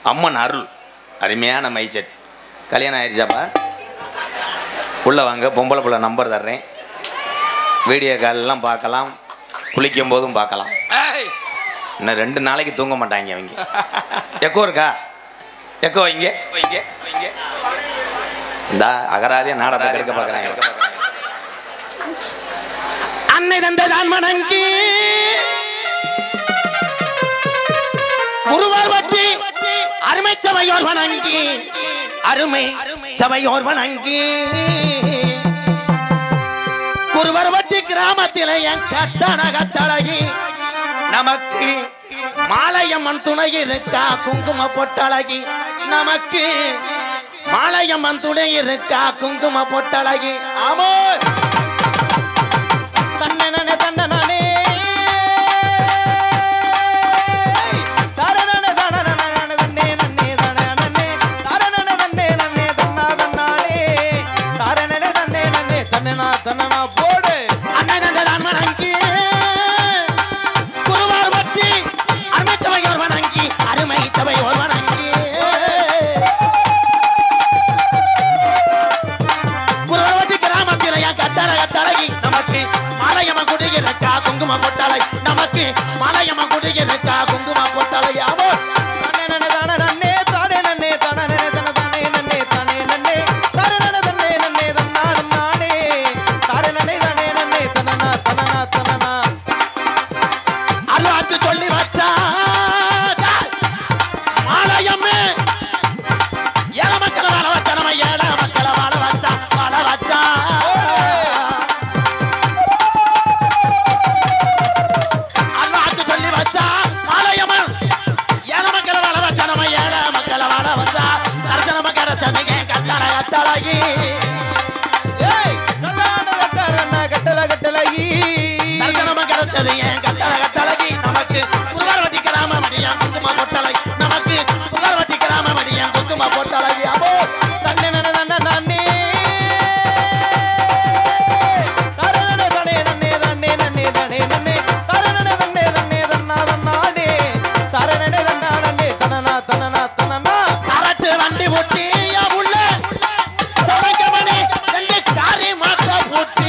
அம்மன் அருள் அருமையான மைசெட் கல்யாணம் ஆயிடுச்சாப்பா உள்ளே வாங்க பொம்பளை புள்ள நம்பர் தர்றேன் வீடியோ கால்லாம் பார்க்கலாம் குளிக்கும் போதும் பார்க்கலாம் ஏய் இன்னும் ரெண்டு நாளைக்கு தூங்க மாட்டாங்க அவங்க எக்கோ இருக்கா எக்கோ இங்கே இங்கே இங்கே இந்த அகராதிய நாடகத்தை கெடுக்க பார்க்குறாங்க அன்னை தந்தை தான் வணங்கி குருவார் வட்டி அருமை சபையோர் வணங்கி அருமை சபையோர் வணங்கி குருவர் வட்டி கிராமத்தில் என் கட்டண கட்டழகி நமக்கு மாலையம்மன் துணை இருக்கா குங்கும பொட்டழகி நமக்கு மாலையம்மன் துணை இருக்கா குங்கும பொட்டழகி ஆமோ தன்னனே தன்னனே தரனனே தனனனனே தன்னே நன்னே தனனனே தரனனே தன்னே நன்னே தன்னா தன்னானே தரனனே தன்னே நன்னே தன்னனா தன்னனா போடு அண்ணனே தான் வணங்கி குருவார் பத்தி அருமை சபையோர் வணங்கி அருமை சபையோர் வணங்கி குருவட்டி கிராமத்தில் என் கட்டளை கட்டழகி நமக்கு மாலையம்ம குடியிருக்கா குங்கும பொட்டலை நமக்கு மாலையம்ம குடியிருக்கா குங்கும பொட்டலை ஆவோ தன்னே தானே நன்னே தானே நன்னே தானே தன தானே நன்னே தானே நன்னே தானே நன்னே தன்னே நன்னே தன்னாடு நானே தானே நன்னே தானே நன்னே தனனா தனனா தனனா அருளாத்து சொல்லி வச்சா மாலையம்மே ஏழ மக்களை வாழ வச்சா நம்ம ஏழ மக்களை வாழ வச்சா வாழ வச்சா அல்லாஹ்க்கு சொல்லி வச்சா மாலையம்மன் ஏழ மக்களை வாழ வச்சா நம்ம ஏழ மக்களை வாழ வச்சா தர்சனம கிடைச்சது என் கட்டள கட்டளகி ஏய் கட்டள கட்டள கட்டளகி தர்சனம கிடைச்சது என் கட்டள கட்டளகி நமக்கு குருவாரவட்டி கிராம மடியான் குங்கும பொட்டலை நமக்கு குருவாரவட்டி கிராம மடியான் குங்கும பொட்டலகி அபோ தன்னே நன நன நன்னே தரனன தனே நன்னே நன்னே நன்னே தனே நன்னே தரனன தன்னே நன்னே தன்னா தன்னாடே தரனனே தன்னா நன்னே தனனா தனனா தனனா தரட்டு வண்டி ஓட்டி யா உள்ள சமைக்கமணி ரெண்டு காரி மாட்ட போட்டி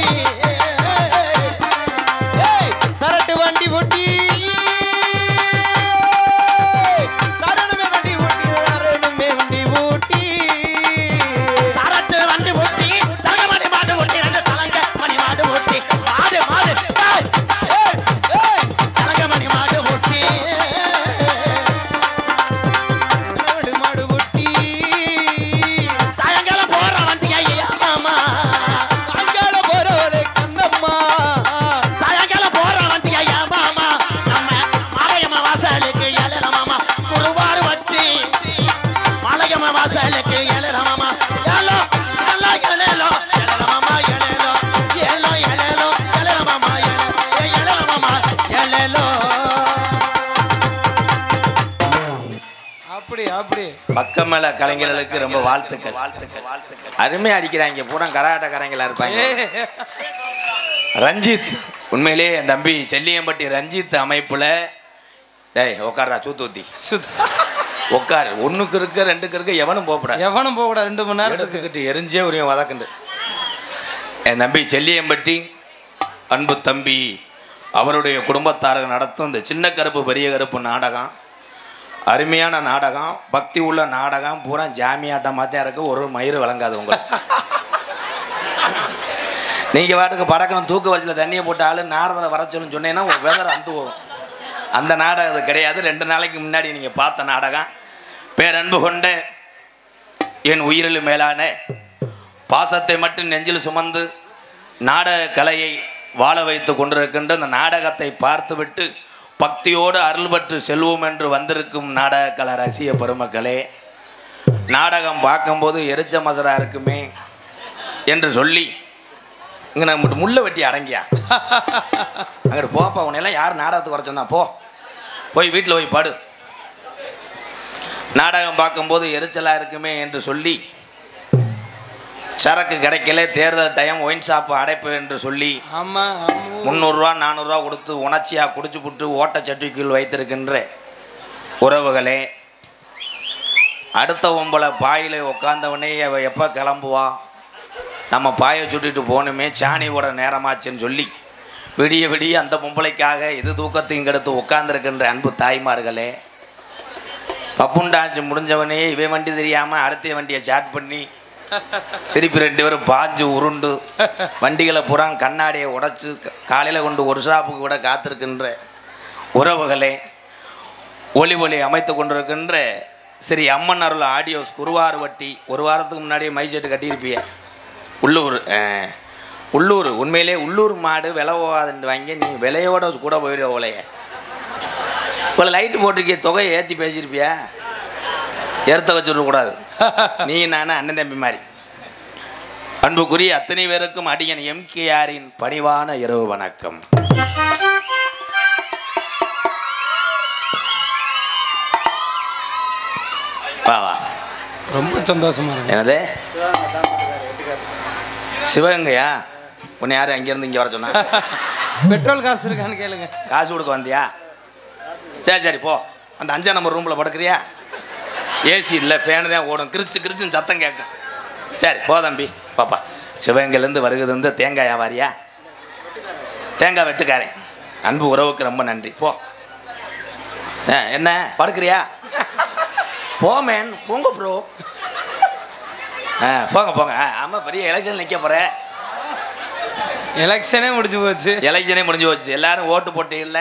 ஏய் சரட்டு வண்டி ஓட்டி சரணமே வண்டி ஓட்டி சரணமே வண்டி ஓட்டி சரட்டு வண்டி ஓட்டி சரகமணி மாடு ஓட்டி ரெண்டு சலங்க மணி மாடு ஓட்டி மாடு மாடு ஏய், ஏய், ஏய், சலங்கமணி மாடு ஓட்டி மாடு மாடு ஓட்டி சாயங்காலம் போற வண்டி ஐயா மாமா சாயங்காலம் போறவரே கண்ணம்மா சாயங்காலம் போற வண்டி ஐயா மாமா நம்ம மாலையம்மா வாசலுக்கு ஏழல மாமா குருவார் வட்டி மாலையம்மா வாசலுக்கு ஏழல மாமா ஏலோ ஏலோ ஏலேலோ ஏழல மாமா ஏலேலோ ஏலோ ஏலேலோ ஏழல மாமா ஏலே ஏழல மாமா ஏலேலோ அப்படி அப்படி பக்கம் மேல கலைஞர்களுக்கு ரொம்ப வாழ்த்துக்கள் வாழ்த்துக்கள் வாழ்த்துக்கள் அருமையா அடிக்கிறாங்க பூரா கரகாட்டக்காரங்களா இருப்பாங்க ரஞ்சித் உண்மையிலேயே என் தம்பி செல்லியம்பட்டி ரஞ்சித் அமைப்புல டேய் உட்கார்றா சூத்தூத்தி உட்காரு ஒண்ணுக்கு இருக்க ரெண்டுக்கு இருக்க எவனும் போகக்கூடாது எவனும் போக கூடாது ரெண்டு மணி நேரத்துக்கு எடுத்துக்கிட்டு எரிஞ்சே ஒரு வதக்கண்டு என் தம்பி செல்லியம்பட்டி அன்பு தம்பி அவருடைய குடும்பத்தார்கள் நடத்தும் இந்த சின்ன கருப்பு பெரிய கருப்பு நாடகம் அருமையான நாடகம் பக்தி உள்ள நாடகம் பூரா ஜாமியாட்டமாக தான் இருக்கு ஒரு மயிறு வழங்காது உங்களுக்கு நீங்கள் பாட்டுக்கு படக்கணும் தூக்கு வரிசையில் தண்ணியை போட்டு ஆளு நாரதில் வர சொல்லுன்னு சொன்னீங்கன்னா ஒரு வெதர் அந்து வரும் அந்த நாடகம் அது கிடையாது ரெண்டு நாளைக்கு முன்னாடி நீங்கள் பார்த்த நாடகம் பேரன்பு கொண்ட என் உயிரில் மேலான பாசத்தை மட்டும் நெஞ்சில் சுமந்து நாடக கலையை வாழ வைத்து கொண்டிருக்கின்ற இந்த நாடகத்தை பார்த்துவிட்டு பக்தியோடு அருள்பற்று செல்வோம் என்று வந்திருக்கும் நாடக கலை ரசிக பெருமக்களே நாடகம் பார்க்கும்போது எரிச்ச மசரா இருக்குமே என்று சொல்லி இங்கே நம்ம முள்ள வெட்டி அடங்கியா அங்கிட்டு போப்பா உன்னையெல்லாம் யார் நாடகத்துக்கு வர சொன்னா போ போய் வீட்டில் போய் படு நாடகம் பார்க்கும்போது எரிச்சலாக இருக்குமே என்று சொல்லி சரக்கு கிடைக்கல தேர்தல் டைம் ஒயின் ஷாப்பு அடைப்பு என்று சொல்லி ஆமா ஆமா. முந்நூறுரூவா நானூறுரூவா கொடுத்து உணர்ச்சியாக குடிச்சு புட்டு ஓட்டச்சட்டிக்குள் வைத்திருக்கின்ற உறவுகளே அடுத்த பொம்பளை பாயில் உட்காந்தவனே அவ எப்போ கிளம்புவா நம்ம பாயை சுட்டிட்டு போகணுமே சாணியோட நேரமாச்சுன்னு சொல்லி விடிய விடிய அந்த பொம்பளைக்காக இது தூக்கத்தையும் கெடுத்து உட்காந்துருக்கின்ற அன்பு தாய்மார்களே பப்புண்டாச்சு முடிஞ்சவனே இவன் வண்டி தெரியாமல் அடுத்த வண்டியை சாட் பண்ணி திருப்பி ரெண்டு பேரும் பாஞ்சு உருண்டு வண்டிகளை புறா கண்ணாடியை உடைச்சு காலையில் கொண்டு ஒரு ஷாப்புக்கு விட காத்திருக்கின்ற உறவுகளே ஒளி ஒளி அமைத்து கொண்டிருக்கின்ற சரி அம்மன் அருள் ஆடியோஸ் குருவார் வட்டி ஒரு வாரத்துக்கு முன்னாடியே மை செட்டு கட்டியிருப்பிய உள்ளூர் ஆ, உள்ளூர் உண்மையிலே உள்ளூர் மாடு விலை போகாதுன்னு வாங்கி நீ விலையோட கூட போயிடுவ ஓலைய இவ்வளோ லைட்டு போட்டிருக்கிய தொகையை ஏற்றி பேசியிருப்பியா ஏற்ற வச்சுடக்கூடாது நீ நானும் அண்ணன் தம்பி மாதிரி அன்புக்குரிய அத்தனை பேருக்கும் அடியன் எம்கேஆரின் பணிவான இரவு வணக்கம் வா வா ரொம்ப சந்தோஷமா இருக்கு என்னது சிவகங்கையா உன்னை யார் அங்கேருந்து இங்கே வர சொன்னா பெட்ரோல் காசு இருக்கான்னு கேளுங்க காசு கொடுக்க வந்தியா சரி சரி போ அந்த அஞ்சாம் நம்பர் ரூமில் படுக்கிறியா ஏசி இல்லை ஃபேனு தான் ஓடும் கிரிச்சு கிரிச்சுன்னு சத்தம் கேட்கும் சரி போ தம்பி பாப்பா சிவகங்கையிலேருந்து வருகிறது வந்து தேங்காய் வியாபாரியா தேங்காய் வெட்டுக்காரன் அன்பு உறவுக்கு ரொம்ப நன்றி போ ஆ, என்ன படுக்கிறியா போ மேன் போங்க ப்ரோ ஆ போங்க போங்க ஆ, ஆமாம் பெரிய எலெக்ஷன் நிற்க போகிறேன் எலெக்ஷனே முடிஞ்சு போச்சு எலெக்ஷனே முடிஞ்சு போச்சு எல்லாரும் ஓட்டு போட்டு இல்லை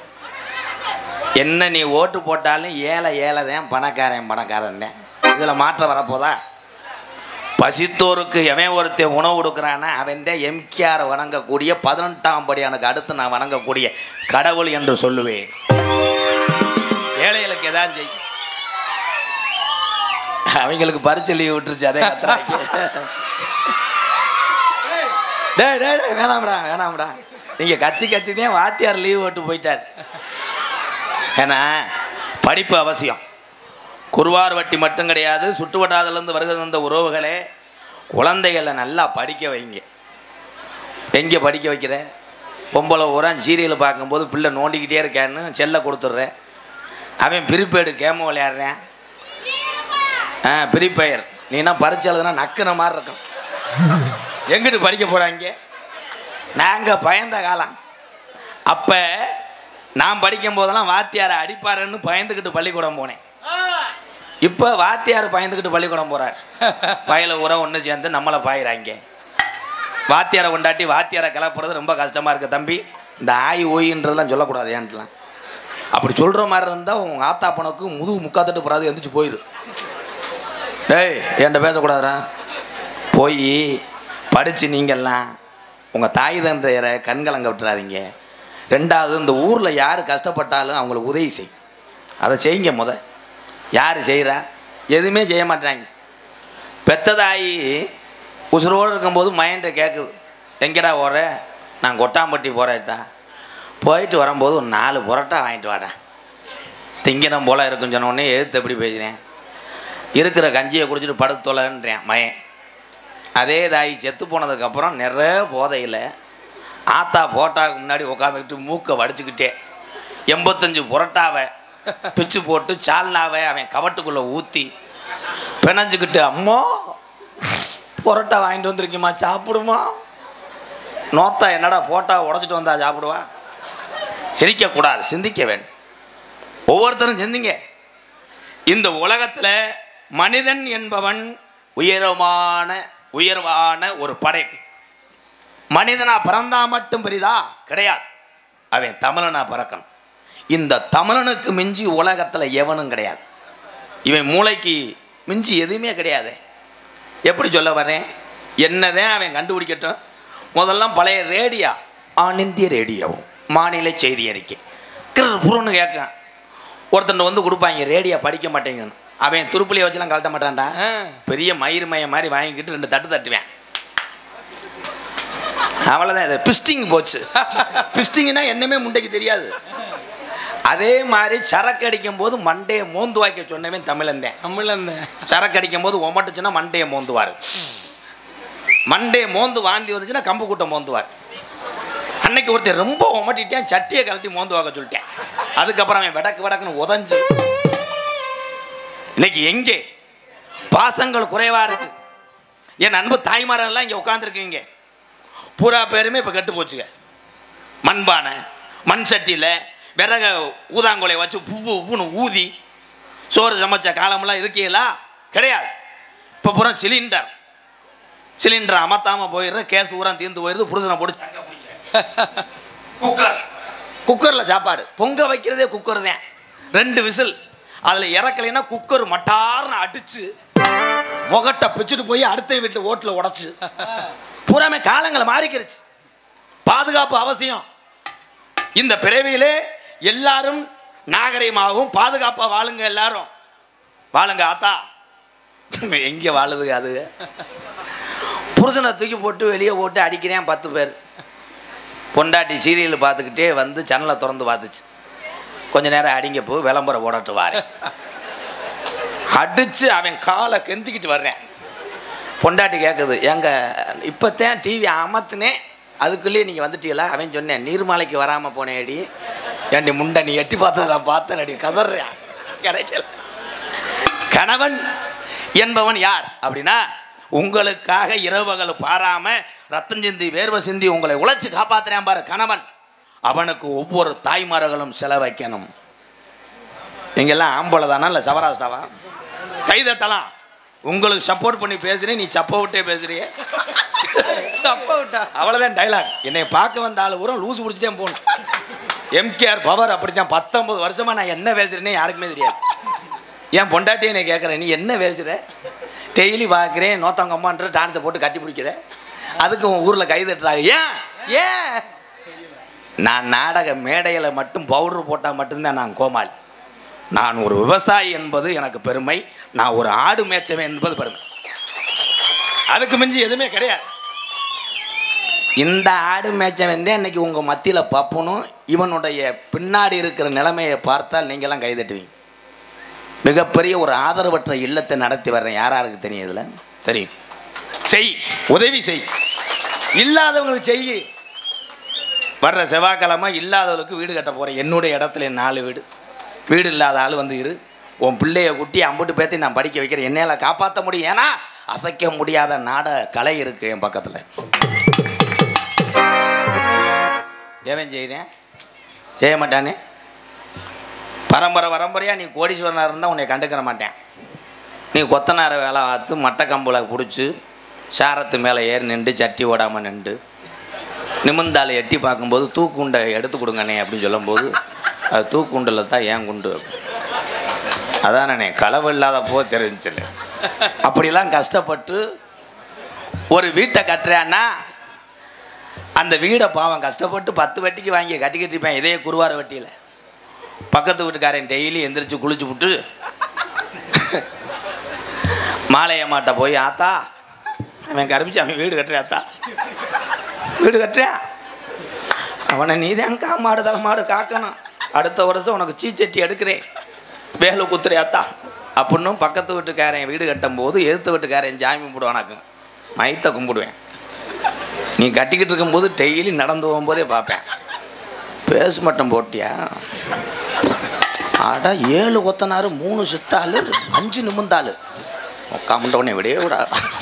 என்ன நீ ஓட்டு போட்டாலும் ஏழை ஏழை தான் பணக்காரன் பணக்காரன் தான் இதில் மாற்றம் வரப்போதா பசித்தோருக்கு எவன் ஒருத்தன் உணவு கொடுக்குறானா அவன் தான் எம்கேஆர் வணங்கக்கூடிய பதினெட்டாம் படியானுக்கு அடுத்து நான் வணங்கக்கூடிய கடவுள் என்று சொல்லுவேன் ஏழைகளுக்கு எதாவது செய் அவங்களுக்கு பரிச்சு லீவ் விட்டுருச்சு அதே கத்துறாங்க டேய் டேய் டேய் வேணாம்டா வேணாம்டா நீங்கள் கத்தி கத்தி தான் வாத்தியார் லீவ் விட்டு போயிட்டார் ஏன்னா படிப்பு அவசியம் குருவார் வட்டி மட்டும் கிடையாது சுற்றுவட்டாரத்துலேருந்து வருகிற அந்த உறவுகளே குழந்தைகளை நல்லா படிக்க வைங்க எங்கே படிக்க வைக்கிற பொம்பளை ஊரா சீரியல் பார்க்கும்போது பிள்ளை நோண்டிக்கிட்டே இருக்கான்னு செல்லை கொடுத்துட்றேன் அவன் பிரிப்பேடு கேம விளையாடுறேன் ஆ பிரிப்பெயர் நீனா பரிச்சு எழுதுனா நக்குன மாதிரி இருக்கும் எங்கிட்டு படிக்க போகிறாங்க நாங்கள் பயந்த காலம் அப்போ நான் படிக்கும் போதெல்லாம் வாத்தியாரை அடிப்பாருன்னு பயந்துக்கிட்டு பள்ளிக்கூடம் போனேன் இப்போ வாத்தியார் பயந்துக்கிட்டு பள்ளிக்கூடம் போகிறார் வயல ஊரை ஒன்று சேர்ந்து நம்மளை பாயிறாங்க வாத்தியாரை கொண்டாட்டி வாத்தியாரை கிளப்புறது ரொம்ப கஷ்டமாக இருக்குது தம்பி இந்த ஆய் ஓயின்றதெல்லாம் சொல்லக்கூடாது ஏன்ட்டுலாம் அப்படி சொல்கிற மாதிரி இருந்தால் உங்கள் ஆத்தா பணக்கு முதுகு முக்காத்தட்டு போகிறாது எந்திரிச்சு போயிரு டேய் என்கிட்ட பேசக்கூடாதுடா போய் படித்து நீங்கள்லாம் உங்கள் தாய் தந்தையரை கண்கலங்க விட்டுறாதீங்க ரெண்டாவது இந்த ஊரில் யார் கஷ்டப்பட்டாலும் அவங்களுக்கு உதவி செய் அதை செய்யுங்க முத யார் செய்கிறா எதுவுமே செய்ய மாட்டாங்க பெத்த தாய் உசுரோடு இருக்கும்போது மைண்டை கேட்குது எங்கடா போகிற நான் கொட்டாம்பட்டி போகிறேன் போயிட்டு வரும்போது ஒரு நாலு புரோட்டா வாங்கிட்டு வாடா திங்கனம் போல் இருக்குன்னு சொன்ன உடனே எதிர்த்து எப்படி பேசுகிறேன் இருக்கிற கஞ்சியை குடிச்சிட்டு படுத்து தொலைன்றேன் மயன் அதே தாய் செத்து போனதுக்கப்புறம் நிறைய போதையில் ஆத்தா போட்டாவுக்கு முன்னாடி உட்காந்துக்கிட்டு மூக்கை வடிச்சுக்கிட்டே எண்பத்தஞ்சு புரோட்டாவை பிச்சு போட்டு சால்னாவை அவன் கவட்டுக்குள்ளே ஊற்றி பிணைஞ்சுக்கிட்டு அம்மா புரோட்டா வாங்கிட்டு வந்திருக்குமா சாப்பிடுமா நோத்தா என்னடா போட்டா உடச்சிட்டு வந்தா சாப்பிடுவா சிரிக்கக்கூடாது சிந்திக்க வேண்டும் ஒவ்வொருத்தரும் சிந்திங்க இந்த உலகத்தில் மனிதன் என்பவன் உயரமான உயர்வான ஒரு படைப்பு மனிதனா பிறந்தா மட்டும் பெரிதா கிடையாது அவன் தமிழனா பிறக்கணும் இந்த தமிழனுக்கு மிஞ்சி உலகத்தில் எவனும் கிடையாது இவன் மூளைக்கு மிஞ்சி எதுவுமே கிடையாது எப்படி சொல்ல வரேன் என்னதான் அவன் கண்டுபிடிக்கட்டும் முதல்லாம் பழைய ரேடியா ஆன் இந்திய ரேடியோவும் மாநில செய்தி அறிக்கை கிரு புருன்னு கேட்கான் ஒருத்தன் வந்து கொடுப்பாங்க ரேடியோ படிக்க மாட்டேங்குதுன்னு அவன் துருப்புலியை வச்சுலாம் கழட்ட மாட்டான்டா ஆ. பெரிய மயிர் மய மாதிரி வாங்கிக்கிட்டு ரெண்டு தட்டு தட்டுவேன் அவ்வளோதான் இது பிஸ்டிங் போச்சு பிஸ்டிங்னா என்னமே முண்டைக்கு தெரியாது அதே மாதிரி சரக்கு அடிக்கும் போது மண்டையை மோந்து வாய்க்க சொன்னவன் தமிழந்தேன் தமிழன் சரக்கு அடிக்கும் போது ஒமட்டுச்சுன்னா மண்டையை மோந்துவார் மண்டையை மோந்து வாந்தி வந்துச்சுன்னா கம்பு கூட்டம் மோந்துவார் அன்னைக்கு ஒருத்தர் ரொம்ப ஒமட்டிட்டேன் சட்டியை கழட்டி மோந்து வாக்க சொல்லிட்டேன் அதுக்கப்புறம் அவன் விடக்கு விடக்குன்னு உதஞ்சு இன்னைக்கு எங்கே பாசங்கள் குறைவா இருக்கு என் அன்பு தாய்மாரெல்லாம் இங்கே உட்காந்துருக்கீங்க பூரா பேருமே இப்போ கெட்டு போச்சுங்க மண்பானை மண் சட்டியில் விறக ஊதாங்குலையை வச்சு உவ்வு உவ்வுன்னு ஊதி சோறு சமைச்ச காலமெல்லாம் இருக்கீங்களா கிடையாது இப்போ பூரா சிலிண்டர் சிலிண்டர் அமர்த்தாமல் போயிடுற கேஸ் ஊரா தீர்ந்து போயிடுது புருஷனை போட்டு சக்கை பிடிக்க. குக்கர் குக்கரில் சாப்பாடு பொங்க வைக்கிறதே குக்கர் தான் ரெண்டு விசில் அதில் இறக்கலைன்னா குக்கர் மட்டார்னு அடிச்சு முகட்டை பிச்சுட்டு போய் அடுத்த வீட்டில் ஓட்டில் உடச்சு பூராமே காலங்களை மாறிக்கிருச்சு பாதுகாப்பு அவசியம் இந்த பிறவியிலே எல்லாரும் நாகரிகமாகவும் பாதுகாப்பாக வாழுங்க எல்லாரும் வாழுங்க ஆத்தா எங்கே வாழுதுங்க அது புருஷனை தூக்கி போட்டு வெளியே போட்டு அடிக்கிறேன் பத்து பேர் பொண்டாட்டி சீரியல் பார்த்துக்கிட்டே வந்து ஜன்னலை திறந்து பார்த்துச்சு கொஞ்ச நேரம் அடிங்க போ விளம்பரம் ஓடட்டு வாரேன் அடிச்சு அவன் காலை கெந்திக்கிட்டு வர்றேன் பொண்டாட்டி கேட்குது ஏங்க இப்போத்தான் டிவி அமத்துனேன் அதுக்குள்ளேயே நீங்கள் வந்துட்டீங்களா அவன் சொன்னேன் நீர்மாலைக்கு வராமல் போனேடி ஏண்டி முண்டை நீ எட்டி பார்த்ததை நான் பார்த்தேன் அடி கதறேன் கிடைக்கல கணவன் என்பவன் யார் அப்படின்னா உங்களுக்காக இரவுகள் பாராம ரத்தம் சிந்தி வேர்வை சிந்தி உங்களை உழைச்சி காப்பாத்துறேன் பாரு கணவன் அவனுக்கு ஒவ்வொரு தாய்மார்களும் செலவைக்கணும் நீங்கெல்லாம் ஆம்பளை தானா இல்லை சவராஷ்டாவா கைதட்டலாம் உங்களுக்கு சப்போர்ட் பண்ணி பேசுறேன் நீ சப்ப விட்டே பேசுறிய சப்பா விட்டா அவ்வளோதான் டைலாக் என்னை பார்க்க வந்த ஆள் பூரா லூசு பிடிச்சிட்டே போகணும் எம்கேஆர் பவர் அப்படித்தான் பத்தொன்பது வருஷமா நான் என்ன பேசுறேனே யாருக்குமே தெரியாது என் பொண்டாட்டி என்னை கேட்குறேன் நீ என்ன பேசுகிற டெய்லி பார்க்குறேன் நோத்தங்கம்மான்ற டான்ஸை போட்டு கட்டி பிடிக்கிற அதுக்கு உன் ஊரில் கை தட்டுறாங்க ஏன் ஏன் நான் நாடக மேடையில் மட்டும் பவுடர் போட்டால் மட்டும்தான் நான் கோமாளி நான் ஒரு விவசாயி என்பது எனக்கு பெருமை நான் ஒரு ஆடு மேய்ச்சவன் என்பது பெருமை அதுக்கு மிஞ்சி எதுவுமே கிடையாது இந்த ஆடு மேய்ச்சவன் தான் இன்னைக்கு உங்கள் மத்தியில் பப்புனும் இவனுடைய பின்னாடி இருக்கிற நிலைமையை பார்த்தால் நீங்களாம் கைதட்டுவீங்க மிகப்பெரிய ஒரு ஆதரவற்ற இல்லத்தை நடத்தி வர்றேன் யார் யாருக்கு தெரியும் இதில் தெரியும் செய் உதவி செய் இல்லாதவங்களுக்கு செய் வர்ற செவ்வாய்க்கிழமை இல்லாதவளுக்கு வீடு கட்ட போகிறேன் என்னுடைய இடத்துல என் நாலு வீடு வீடு இல்லாத ஆள் வந்து இரு உன் பிள்ளைய குட்டி அம்புட்டு பேத்தி நான் படிக்க வைக்கிறேன் என்னால் காப்பாற்ற முடியும் ஏன்னா அசைக்க முடியாத நாட கலை இருக்கு என் பக்கத்தில் ஏவன் செய்கிறேன் செய்ய மாட்டானே பரம்பரை பரம்பரையாக நீ கோடீஸ்வரனாக இருந்தால் உன்னை கண்டுக்கிற மாட்டேன் நீ கொத்தனார வேலை பார்த்து மட்டை கம்பில் பிடிச்சி சாரத்து மேலே ஏறி நின்று சட்டி ஓடாமல் நின்று நிமிந்தால் எட்டி பார்க்கும்போது தூக்குண்டை எடுத்து கொடுங்கண்ணே அப்படின்னு சொல்லும்போது அது தூக்குண்டில் தான் ஏன் குண்டு அதானே களவு இல்லாத போ தெரிஞ்சில்ல அப்படிலாம் கஷ்டப்பட்டு ஒரு வீட்டை கட்டுறான்னா அந்த வீடை பாவம் கஷ்டப்பட்டு பத்து வட்டிக்கு வாங்கி கட்டிக்கிட்டு இருப்பேன் இதே குருவார வட்டியில் பக்கத்து வீட்டுக்காரன் டெய்லி எந்திரிச்சு குளிச்சு விட்டு மாலையம்மாட்ட போய் ஆத்தா அவன் கருப்பிச்சு அவன் வீடு கட்டுறேன் ஆத்தா வீடு கட்டுறேன் அவனை நீ தான் காமாடு தலைமாடு காக்கணும் அடுத்த வருஷம் உனக்கு சீச்சட்டி எடுக்கிறேன் வேலை குத்துறியாத்தா அப்படின்னும் பக்கத்து வீட்டுக்காரன் வீடு கட்டும்போது எதிர்த்த வீட்டுக்காரன் சாமி கும்பிடுவானாக்கும் மைத்த கும்பிடுவேன் நீ கட்டிக்கிட்டு இருக்கும்போது டெய்லி நடந்து போகும்போதே பார்ப்பேன் பேச மட்டும் போட்டியா அட ஏழு கொத்தனாரு மூணு சித்தாளு அஞ்சு நிமிந்தாளு உட்காமுட்டவனே விடவே விடா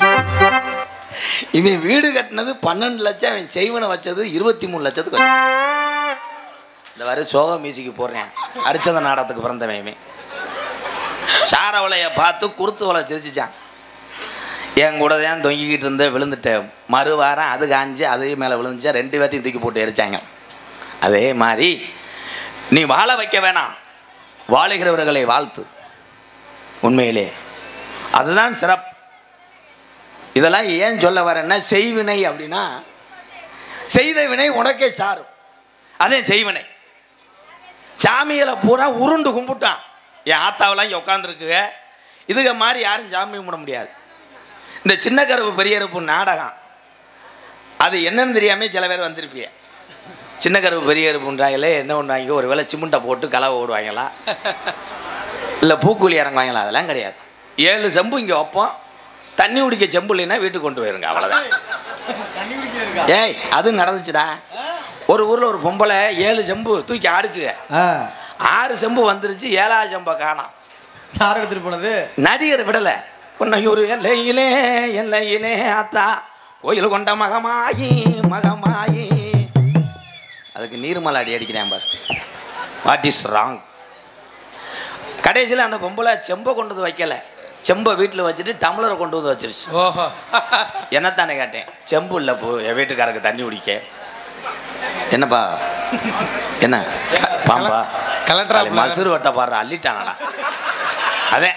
இவன் வீடு கட்டினது பன்னெண்டு லட்சம் அவன் செய்வனை வச்சது இருபத்தி மூணு லட்சத்துக்கு வச்சான். இந்த வரை சோக மியூசிக்கு போடுறேன் அரிச்சந்த நாடகத்துக்கு பிறந்தவன் இவன் சாரவளைய பார்த்து குருத்து வலை சிரிச்சிச்சான் என் கூட தான் தொங்கிக்கிட்டு இருந்த விழுந்துட்டேன் மறு வாரம் அது காஞ்சு அது மேலே விழுந்துச்சா ரெண்டு பேர்த்தையும் தூக்கி போட்டு எரிச்சாங்க அதே மாதிரி நீ வாழ வைக்க வேணாம் வாழுகிறவர்களை வாழ்த்து உண்மையிலே அதுதான் சிறப்பு இதெல்லாம் ஏன் சொல்ல வரேன்னா செய்வினை அப்படின்னா செய்த வினை உனக்கே சாரும் அதே செய்வினை சாமிகளை பூரா உருண்டு கும்பிட்டான் என் ஆத்தாவெல்லாம் இங்கே உட்காந்துருக்குங்க இதுக மாதிரி யாரும் சாமி கும்பிட முடியாது இந்த சின்ன கருப்பு பெரிய கருப்பு நாடகம் அது என்னன்னு தெரியாம சில பேர் வந்திருப்பீங்க சின்ன கருப்பு பெரிய கருப்புன்றாங்களே என்ன பண்ணுவாங்க ஒரு வேளை சிமெண்ட்டை போட்டு கலவை ஓடுவாங்களா இல்லை பூக்கூலி இறங்குவாங்களா அதெல்லாம் கிடையாது ஏழு செம்பு இங்கே வைப்போம் தண்ணி குடிக்க செம்பு இல்லைன்னா வீட்டுக்கு கொண்டு போயிருங்க அவ்வளோதான் ஏய் அது நடந்துச்சுடா ஒரு ஊரில் ஒரு பொம்பளை ஏழு செம்பு தூக்கி ஆடிச்சு ஆ ஆறு செம்பு வந்துருச்சு ஏழாவது செம்பை காணோம் யார் எடுத்துட்டு போனது நடிகர் விடலை பொன்னையூர் எல்லையிலே எல்லையிலே அத்தா கோயில் கொண்ட மகமாயி மகமாயி அதுக்கு நீர்மலை அடி அடிக்கிறேன் பாரு வாட் இஸ் ராங் கடைசியில் அந்த பொம்பளை செம்பை கொண்டு வந்து வைக்கல செம்பை வீட்டில் வச்சுட்டு டம்ளரை கொண்டு வந்து வச்சிருச்சு ஓஹோ என்னத்தானே கேட்டேன் செம்பு இல்லை போ என் வீட்டுக்காரருக்கு தண்ணி குடிக்க என்னப்பா என்ன பாம்பா கலண்டரா அது மசூர் வட்ட பாடுற அள்ளிட்டானடா அதே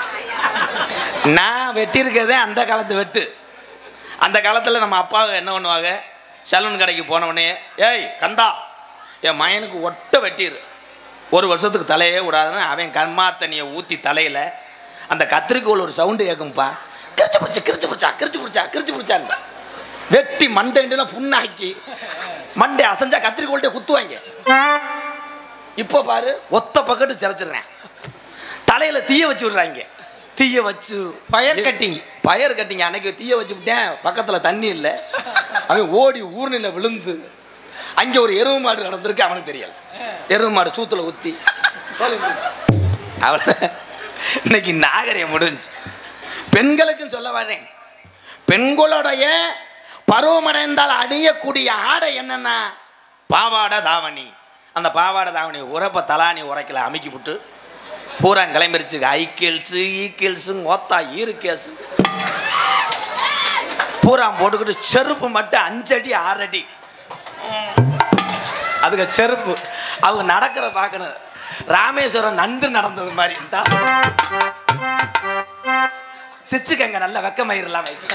நான் வெட்டியிருக்கதே அந்த காலத்து வெட்டு அந்த காலத்தில் நம்ம அப்பாவை என்ன பண்ணுவாங்க சலூன் கடைக்கு போன உடனே ஏய் கந்தா என் மயனுக்கு ஒட்ட வெட்டிடு ஒரு வருஷத்துக்கு தலையே விடாதுன்னு அவன் கண்மா தண்ணியை ஊற்றி தலையில் அந்த கத்திரிக்கோள் ஒரு சவுண்டு கேட்கும்ப்பா கிரிச்சு பிடிச்சா கிரிச்சு பிடிச்சா கிரிச்சு பிடிச்சா கிரிச்சு பிடிச்சாங்க வெட்டி மண்டைலாம் புண்ணாக்கி மண்டை அசைஞ்சா கத்திரிக்கோள்கிட்ட குத்துவாங்க இப்போ பாரு ஒத்த பக்கத்து சிரைச்சிடுறேன் தலையில் தீய வச்சு விடுறாங்க தீய வச்சு ஃபயர் கட்டிங் பயர் கட்டிங்க அன்னைக்கு தீய வச்சு விட்டேன் பக்கத்தில் தண்ணி இல்லை அவன் ஓடி ஊர்நில விழுந்து அங்கே ஒரு எருவு மாடு நடந்திருக்கு அவனுக்கு தெரியல எருவு மாடு சூத்துல ஊற்றி அவளை இன்னைக்கு நாகரிகம் முடிஞ்சு பெண்களுக்கும் சொல்ல வரேன் பெண்களுடைய பருவமடைந்தால் அணியக்கூடிய ஆடை என்னன்னா பாவாடை தாவணி அந்த பாவாடை தாவணி உரப்ப தலானி உரைக்கல அமுக்கி விட்டு பூரா கிளம்பிருச்சு ஐக்கிள்ஸு ஈக்கிள்ஸு மொத்தா ஈருக்கேஸு பூரா போட்டுக்கிட்டு செருப்பு மட்டும் அஞ்சடி ஆறடி அதுக்கு செருப்பு அவங்க நடக்கிற பார்க்கணும் ராமேஸ்வரம் நந்து நடந்தது மாதிரி இருந்தா சிச்சுக்கங்க நல்ல வெக்கமயிரெல்லாம் வைக்க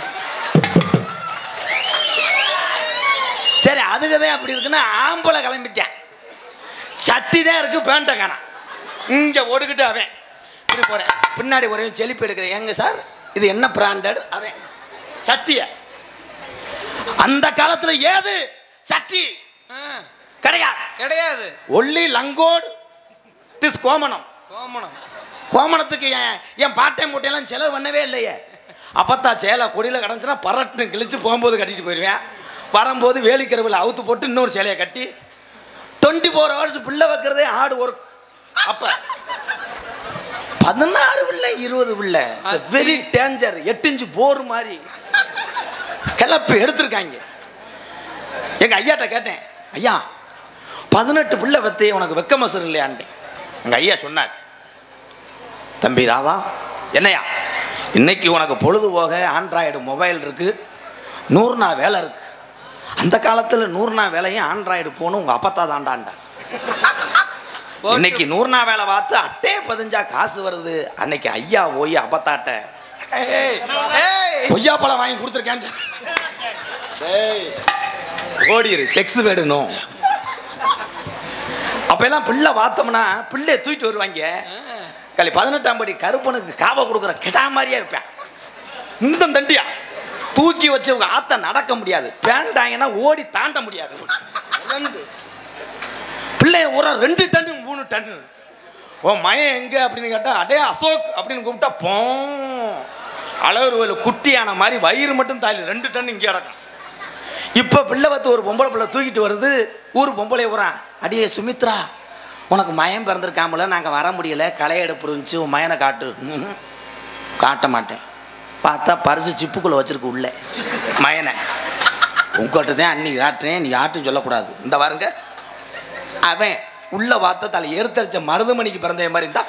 சரி அதுக்கு தான் அப்படி இருக்குன்னா ஆம்பளை கிளம்பிட்டேன் சட்டி தான் இருக்கு பேண்ட்டை காணாம் இங்கே ஓடுக்கிட்டு அவன் இப்படி போகிறேன் பின்னாடி ஒரே செழிப்பு எடுக்கிறேன் எங்க சார் இது என்ன பிராண்டட் அவன் சட்டிய அந்த காலத்தில் ஏது சட்டி கிடையாது கிடையாது ஒல்லி லங்கோடு திஸ் கோமணம் கோமணம் கோமணத்துக்கு என் என் பாட்டை மூட்டையெல்லாம் செலவு பண்ணவே இல்லையே அப்பத்தா சேலை கொடியில் கிடந்துச்சுன்னா பரட்டுன்னு கிழிச்சு போகும்போது கட்டிட்டு போயிடுவேன் வரும்போது வேலிக்கருவில் அவுத்து போட்டு இன்னொரு சேலையை கட்டி டுவெண்ட்டி ஃபோர் ஹவர்ஸ் பிள்ளை வைக்கிறதே ஹார்ட் ஒர்க் அப்போ பதினாறு பிள்ளை இருபது பிள்ளை வெரி டேஞ்சர் எட்டு இன்ச்சு போர் மாதிரி கிளப்பு எடுத்திருக்காங்க எங்கள் ஐயாட்ட கேட்டேன் ஐயா பதினெட்டு பிள்ளை வத்தே உனக்கு வெக்க மசர் இல்லையான்ட்டேன் எங்கள் ஐயா சொன்னார் தம்பி ராதா என்னையா இன்னைக்கு உனக்கு பொழுதுபோக ஆண்ட்ராய்டு மொபைல் இருக்கு நூறு நாள் வேலை இருக்கு அந்த காலத்தில் நூறு நாள் வேலையும் ஆண்ட்ராய்டு போகணும் உங்கள் அப்பத்தா தாண்டாண்டார் இன்னைக்கு நூறு நாள் வேலை பார்த்து அட்டையே பதிஞ்சா காசு வருது அன்னைக்கு ஐயா போய் அப்பத்தாட்ட ஏய் ஏய் கொய்யா பழம் வாங்கி கொடுத்துருக்கேன் ஓடிரு செக்ஸ் வேடணும் அப்ப எல்லாம் பிள்ளை பார்த்தோம்னா பிள்ளைய தூக்கிட்டு வருவாங்க கலி பதினெட்டாம் படி கருப்பனுக்கு காவை கொடுக்குற கிடா மாதிரியே இருப்பேன் இந்த தண்டியா தூக்கி வச்சு உங்க ஆத்த நடக்க முடியாது பேண்டாங்கன்னா ஓடி தாண்ட முடியாது ரெண்டு. பிள்ளைய ஊற ரெண்டு டன்னு மூணு டன்னு ஓ மயம் எங்க அப்படின்னு கேட்டா அடே அசோக் அப்படின்னு கூப்பிட்டா போ அழகர் கோயில் குட்டியான மாதிரி வயிறு மட்டும் தாலி ரெண்டு டன் இங்கே கிடக்கும் இப்போ பிள்ளை வந்து ஒரு பொம்பளை பிள்ளை தூக்கிட்டு வருது ஊர் பொம்பளை ஊறான் அடியே சுமித்ரா உனக்கு மயம் பிறந்திருக்காமல நாங்கள் வர முடியல களை எடுப்பு இருந்துச்சு உன் மயனை காட்டு ம்ஹும். காட்ட மாட்டேன் பார்த்தா பரிசு சிப்புக்குள்ளே வச்சிருக்கு உள்ளே மயனை உங்கள்கிட்ட தான் அன்னைக்கு காட்டுறேன் நீ யார்ட்டும் சொல்லக்கூடாது இந்த பாருங்க அவன் உள்ள பார்த்த தலை எருத்தரிச்ச மருதுமணிக்கு பிறந்த மாதிரி இருந்தா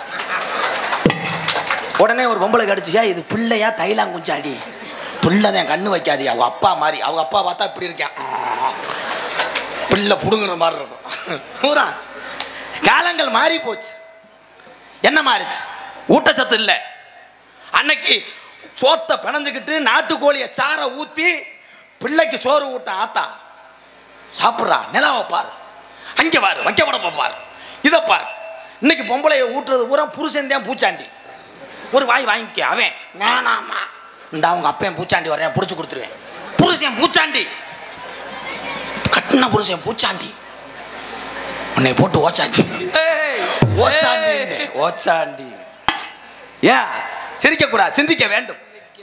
உடனே ஒரு பொம்பளை கடிச்சியா இது பிள்ளையா தைலாங்குஞ்சாடி பிள்ளை தான் கண்ணு வைக்காது அவங்க அப்பா மாதிரி அவங்க அப்பா பார்த்தா இப்படி இருக்கேன் பிள்ளை புடுங்குற மாதிரி இருக்கும் பூரா காலங்கள் மாறி போச்சு என்ன மாறிச்சு ஊட்டச்சத்து இல்லை அன்னைக்கு சோத்தை பிணைஞ்சுக்கிட்டு நாட்டுக்கோழியை சாரை ஊற்றி பிள்ளைக்கு சோறு ஊட்ட ஆத்தா சாப்பிட்றா நிலாவை பாரு அங்கே பாரு வைக்கப்பட பாரு இதை பாரு இன்னைக்கு பொம்பளையை ஊட்டுறது பூரா புருஷன் தான் பூச்சாண்டி ஒரு வாய் வாங்கிக்க அவன் வேணாமா இந்த அவங்க அப்பன் பூச்சாண்டி வரேன் பிடிச்சி கொடுத்துருவேன் புருஷன் பூச்சாண்டி கட்டின புருஷன் பூச்சாண்டி உன்னை போட்டு ஓச்சாண்டி ஏய் ஓச்சாண்டி ஓச்சாண்டி ஏன் சிரிக்க கூடாது சிந்திக்க வேண்டும்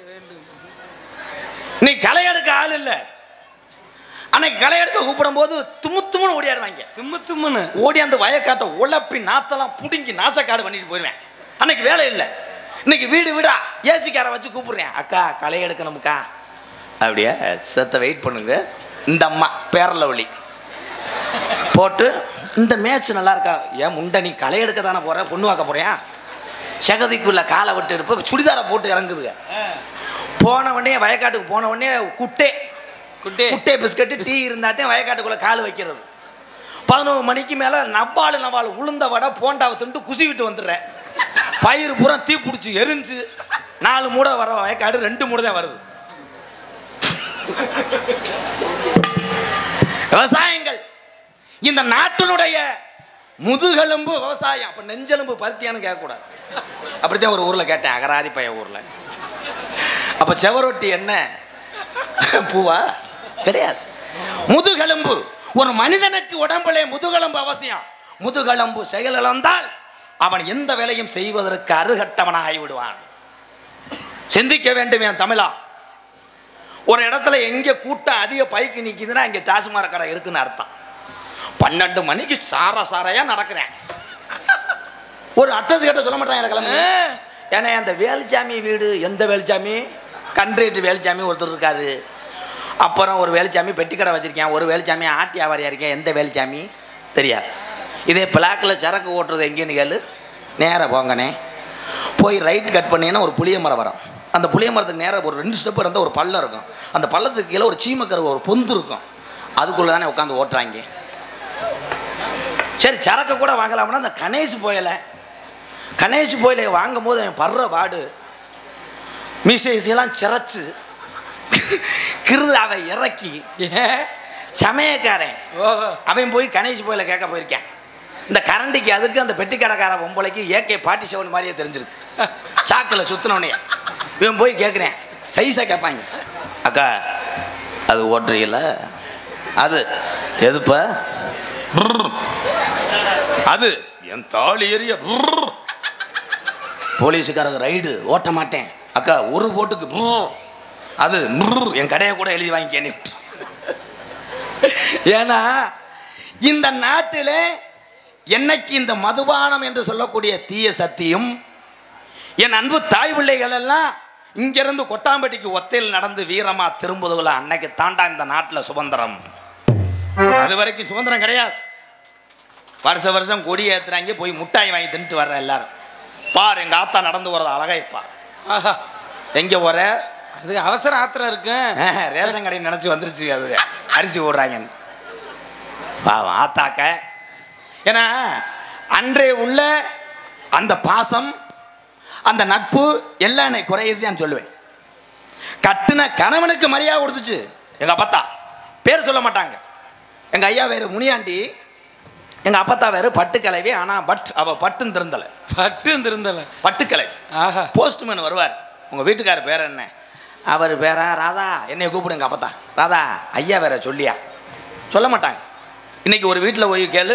நீ களை எடுக்க ஆள் இல்ல அன்னைக்கு களை எடுக்க கூப்பிடும் போது தும்மு தும்முன்னு ஓடியாருவாங்க தும்மு தும்முன்னு ஓடி அந்த வயக்காட்டை உழப்பி நாத்தெல்லாம் புடுங்கி நாசக்காடு பண்ணிட்டு போயிடுவேன் அன்னைக்கு வேலை இல்லை இன்னைக்கு வீடு வீடா ஏசிக்கார வச்சு கூப்பிடுறேன் அக்கா களை எடுக்கணும்க்கா அப்படியே செத்த வெயிட் பண்ணுங்க இந்த அம்மா பேரலவழி போட்டு இந்த மேட்ச் நல்லா இருக்கா ஏன் முண்டை நீ களை எடுக்க தானே போற பொண்ணு வாக்க போறியா செகதிக்குள்ள காலை விட்டு இருப்ப சுடிதாரை போட்டு இறங்குதுங்க போன உடனே வயக்காட்டுக்கு போன உடனே குட்டே குட்டே குட்டை பிஸ்கட்டு டீ இருந்தாத்தான் வயக்காட்டுக்குள்ள கால் வைக்கிறது பதினோரு மணிக்கு மேலே நவ்வாள் நவ்வாள் உளுந்த வடை போண்டாவை தின்ட்டு குசி விட்டு வந்துடுறேன் பயிர் பூரா தீ பிடிச்சி எரிஞ்சு நாலு மூடை வர வயக்காடு ரெண்டு மூடை தான் வருது விவசாயங்கள் இந்த நாட்டினுடைய முதுகெலும்பு விவசாயம் அப்ப நெஞ்செலும்பு பருத்தியான்னு கேட்கக்கூடாது அப்படித்தான் ஒரு ஊர்ல கேட்டேன் அகராதி பைய ஊர்ல அப்ப செவரொட்டி என்ன பூவா கிடையாது முதுகெலும்பு ஒரு மனிதனுக்கு உடம்பிலே முதுகெலும்பு அவசியம் முதுகெலும்பு செயலிழந்தால் அவன் எந்த வேலையும் செய்வதற்கு அருகட்டவனாகி விடுவான் சிந்திக்க வேண்டும் என் தமிழா ஒரு இடத்துல எங்க கூட்டம் அதிக பைக்கு நிக்குதுன்னா இங்க டாஸ்மாக் கடை இருக்குன்னு அர்த்தம் பன்னெண்டு மணிக்கு சாரா சாரையா நடக்கிறேன் ஒரு அட்ரஸ் கேட்ட சொல்ல மாட்டாங்க எனக்கு கிளம்பி ஏன்னா அந்த வேலுச்சாமி வீடு எந்த வேலுச்சாமி கண்ட்ரேட்டு வேலுச்சாமி ஒருத்தர் இருக்காரு அப்புறம் ஒரு வேலுச்சாமி பெட்டி கடை வச்சிருக்கேன் ஒரு வேலுச்சாமி ஆட்டி வியாபாரியா இருக்கேன் எந்த வேலுச்சாமி தெரியாது இதே பிளாக்கில் சரக்கு ஓட்டுறது எங்கேன்னு கேளு நேராக போங்கண்ணே போய் ரைட் கட் பண்ணீங்கன்னா ஒரு புளிய மரம் வரும் அந்த புளிய மரத்துக்கு நேராக ஒரு ரெண்டு ஸ்டெப் இருந்தால் ஒரு பள்ளம் இருக்கும் அந்த பள்ளத்துக்கு கீழே ஒரு சீமக்கரு ஒரு பொந்து இருக்கும் அதுக்குள்ளே தானே உட்காந்து ஓட்டுறாங்க சரி சரக்கு கூட வாங்கலாம்னா அந்த கணேஷ் போயலை கணேஷ் போயில வாங்கும் போது அவன் படுற பாடு மீசையெல்லாம் சிரைச்சு கிருது அவன் இறக்கி ஏன் சமயக்காரன் ஓஹோ அவன் போய் கணேஷ் போயில கேட்க போயிருக்கேன் இந்த கரண்டிக்கு அதுக்கு அந்த பெட்டிக்கடைக்கார பொம்பளைக்கு ஏகே பாட்டி செவன் மாதிரியே தெரிஞ்சிருக்கு சாக்கில் சுத்தினோடனே இவன் போய் கேட்குறேன் சைஸாக கேட்பாங்க அக்கா அது ஓட்டுறீங்கள அது எதுப்ப புர்ர். அது என் தாலி எரிய புர்ர். போலீஸுக்காரங்க ரைடு ஓட்ட மாட்டேன் அக்கா ஒரு போட்டுக்கு புர்ர். அது புர்ர். என் கடையை கூட எழுதி வாங்கிக்கேன்னு ஏன்னா இந்த நாட்டில் என்னைக்கு இந்த மதுபானம் என்று சொல்லக்கூடிய தீய சக்தியும் என் அன்பு தாய் பிள்ளைகள் எல்லாம் இங்கிருந்து கொட்டாம்பட்டிக்கு ஒத்தையில் நடந்து வீரமா திரும்புதுல அன்னைக்கு தாண்டா இந்த நாட்டில் சுதந்திரம் அது வரைக்கும் சுதந்திரம் கிடையாது வருஷ வருஷம் கொடி ஏத்துறாங்க போய் முட்டாய் வாங்கி தின்ட்டு வர்ற எல்லாரும் பார் எங்க ஆத்தா நடந்து போறது அழகா இருப்பார் ஆஹா எங்க போற அது அவசர ஆத்திரம் இருக்கும் ஆஹ், ரேஷன் கடை நினச்சி வந்துருச்சு அது அரிசி ஓடுறாங்கன்னு பாவம் ஆத்தாக்க ஏன்னா அன்றே உள்ள அந்த பாசம் அந்த நட்பு எல்லாம் என்னை குறையுது நான் சொல்லுவேன் கட்டுன கணவனுக்கு மரியாதை கொடுத்துச்சு எங்கள் அப்பத்தா பேர் சொல்ல மாட்டாங்க எங்கள் ஐயா வேறு முனியாண்டி எங்கள் அப்பத்தா வேறு பட்டுக்கிழவி ஆனால் பட் அவள் பட்டுன்னு திருந்தலை பட்டு திருந்தல பட்டுக்கிழவி ஆஹா போஸ்ட்மேன் வருவார் உங்கள் வீட்டுக்காரர் பேர் என்ன அவர் பேரா ராதா என்னை கூப்பிடுங்க அப்பத்தா ராதா ஐயா வேற சொல்லியா சொல்ல மாட்டாங்க இன்னைக்கு ஒரு வீட்டில் போய் கேளு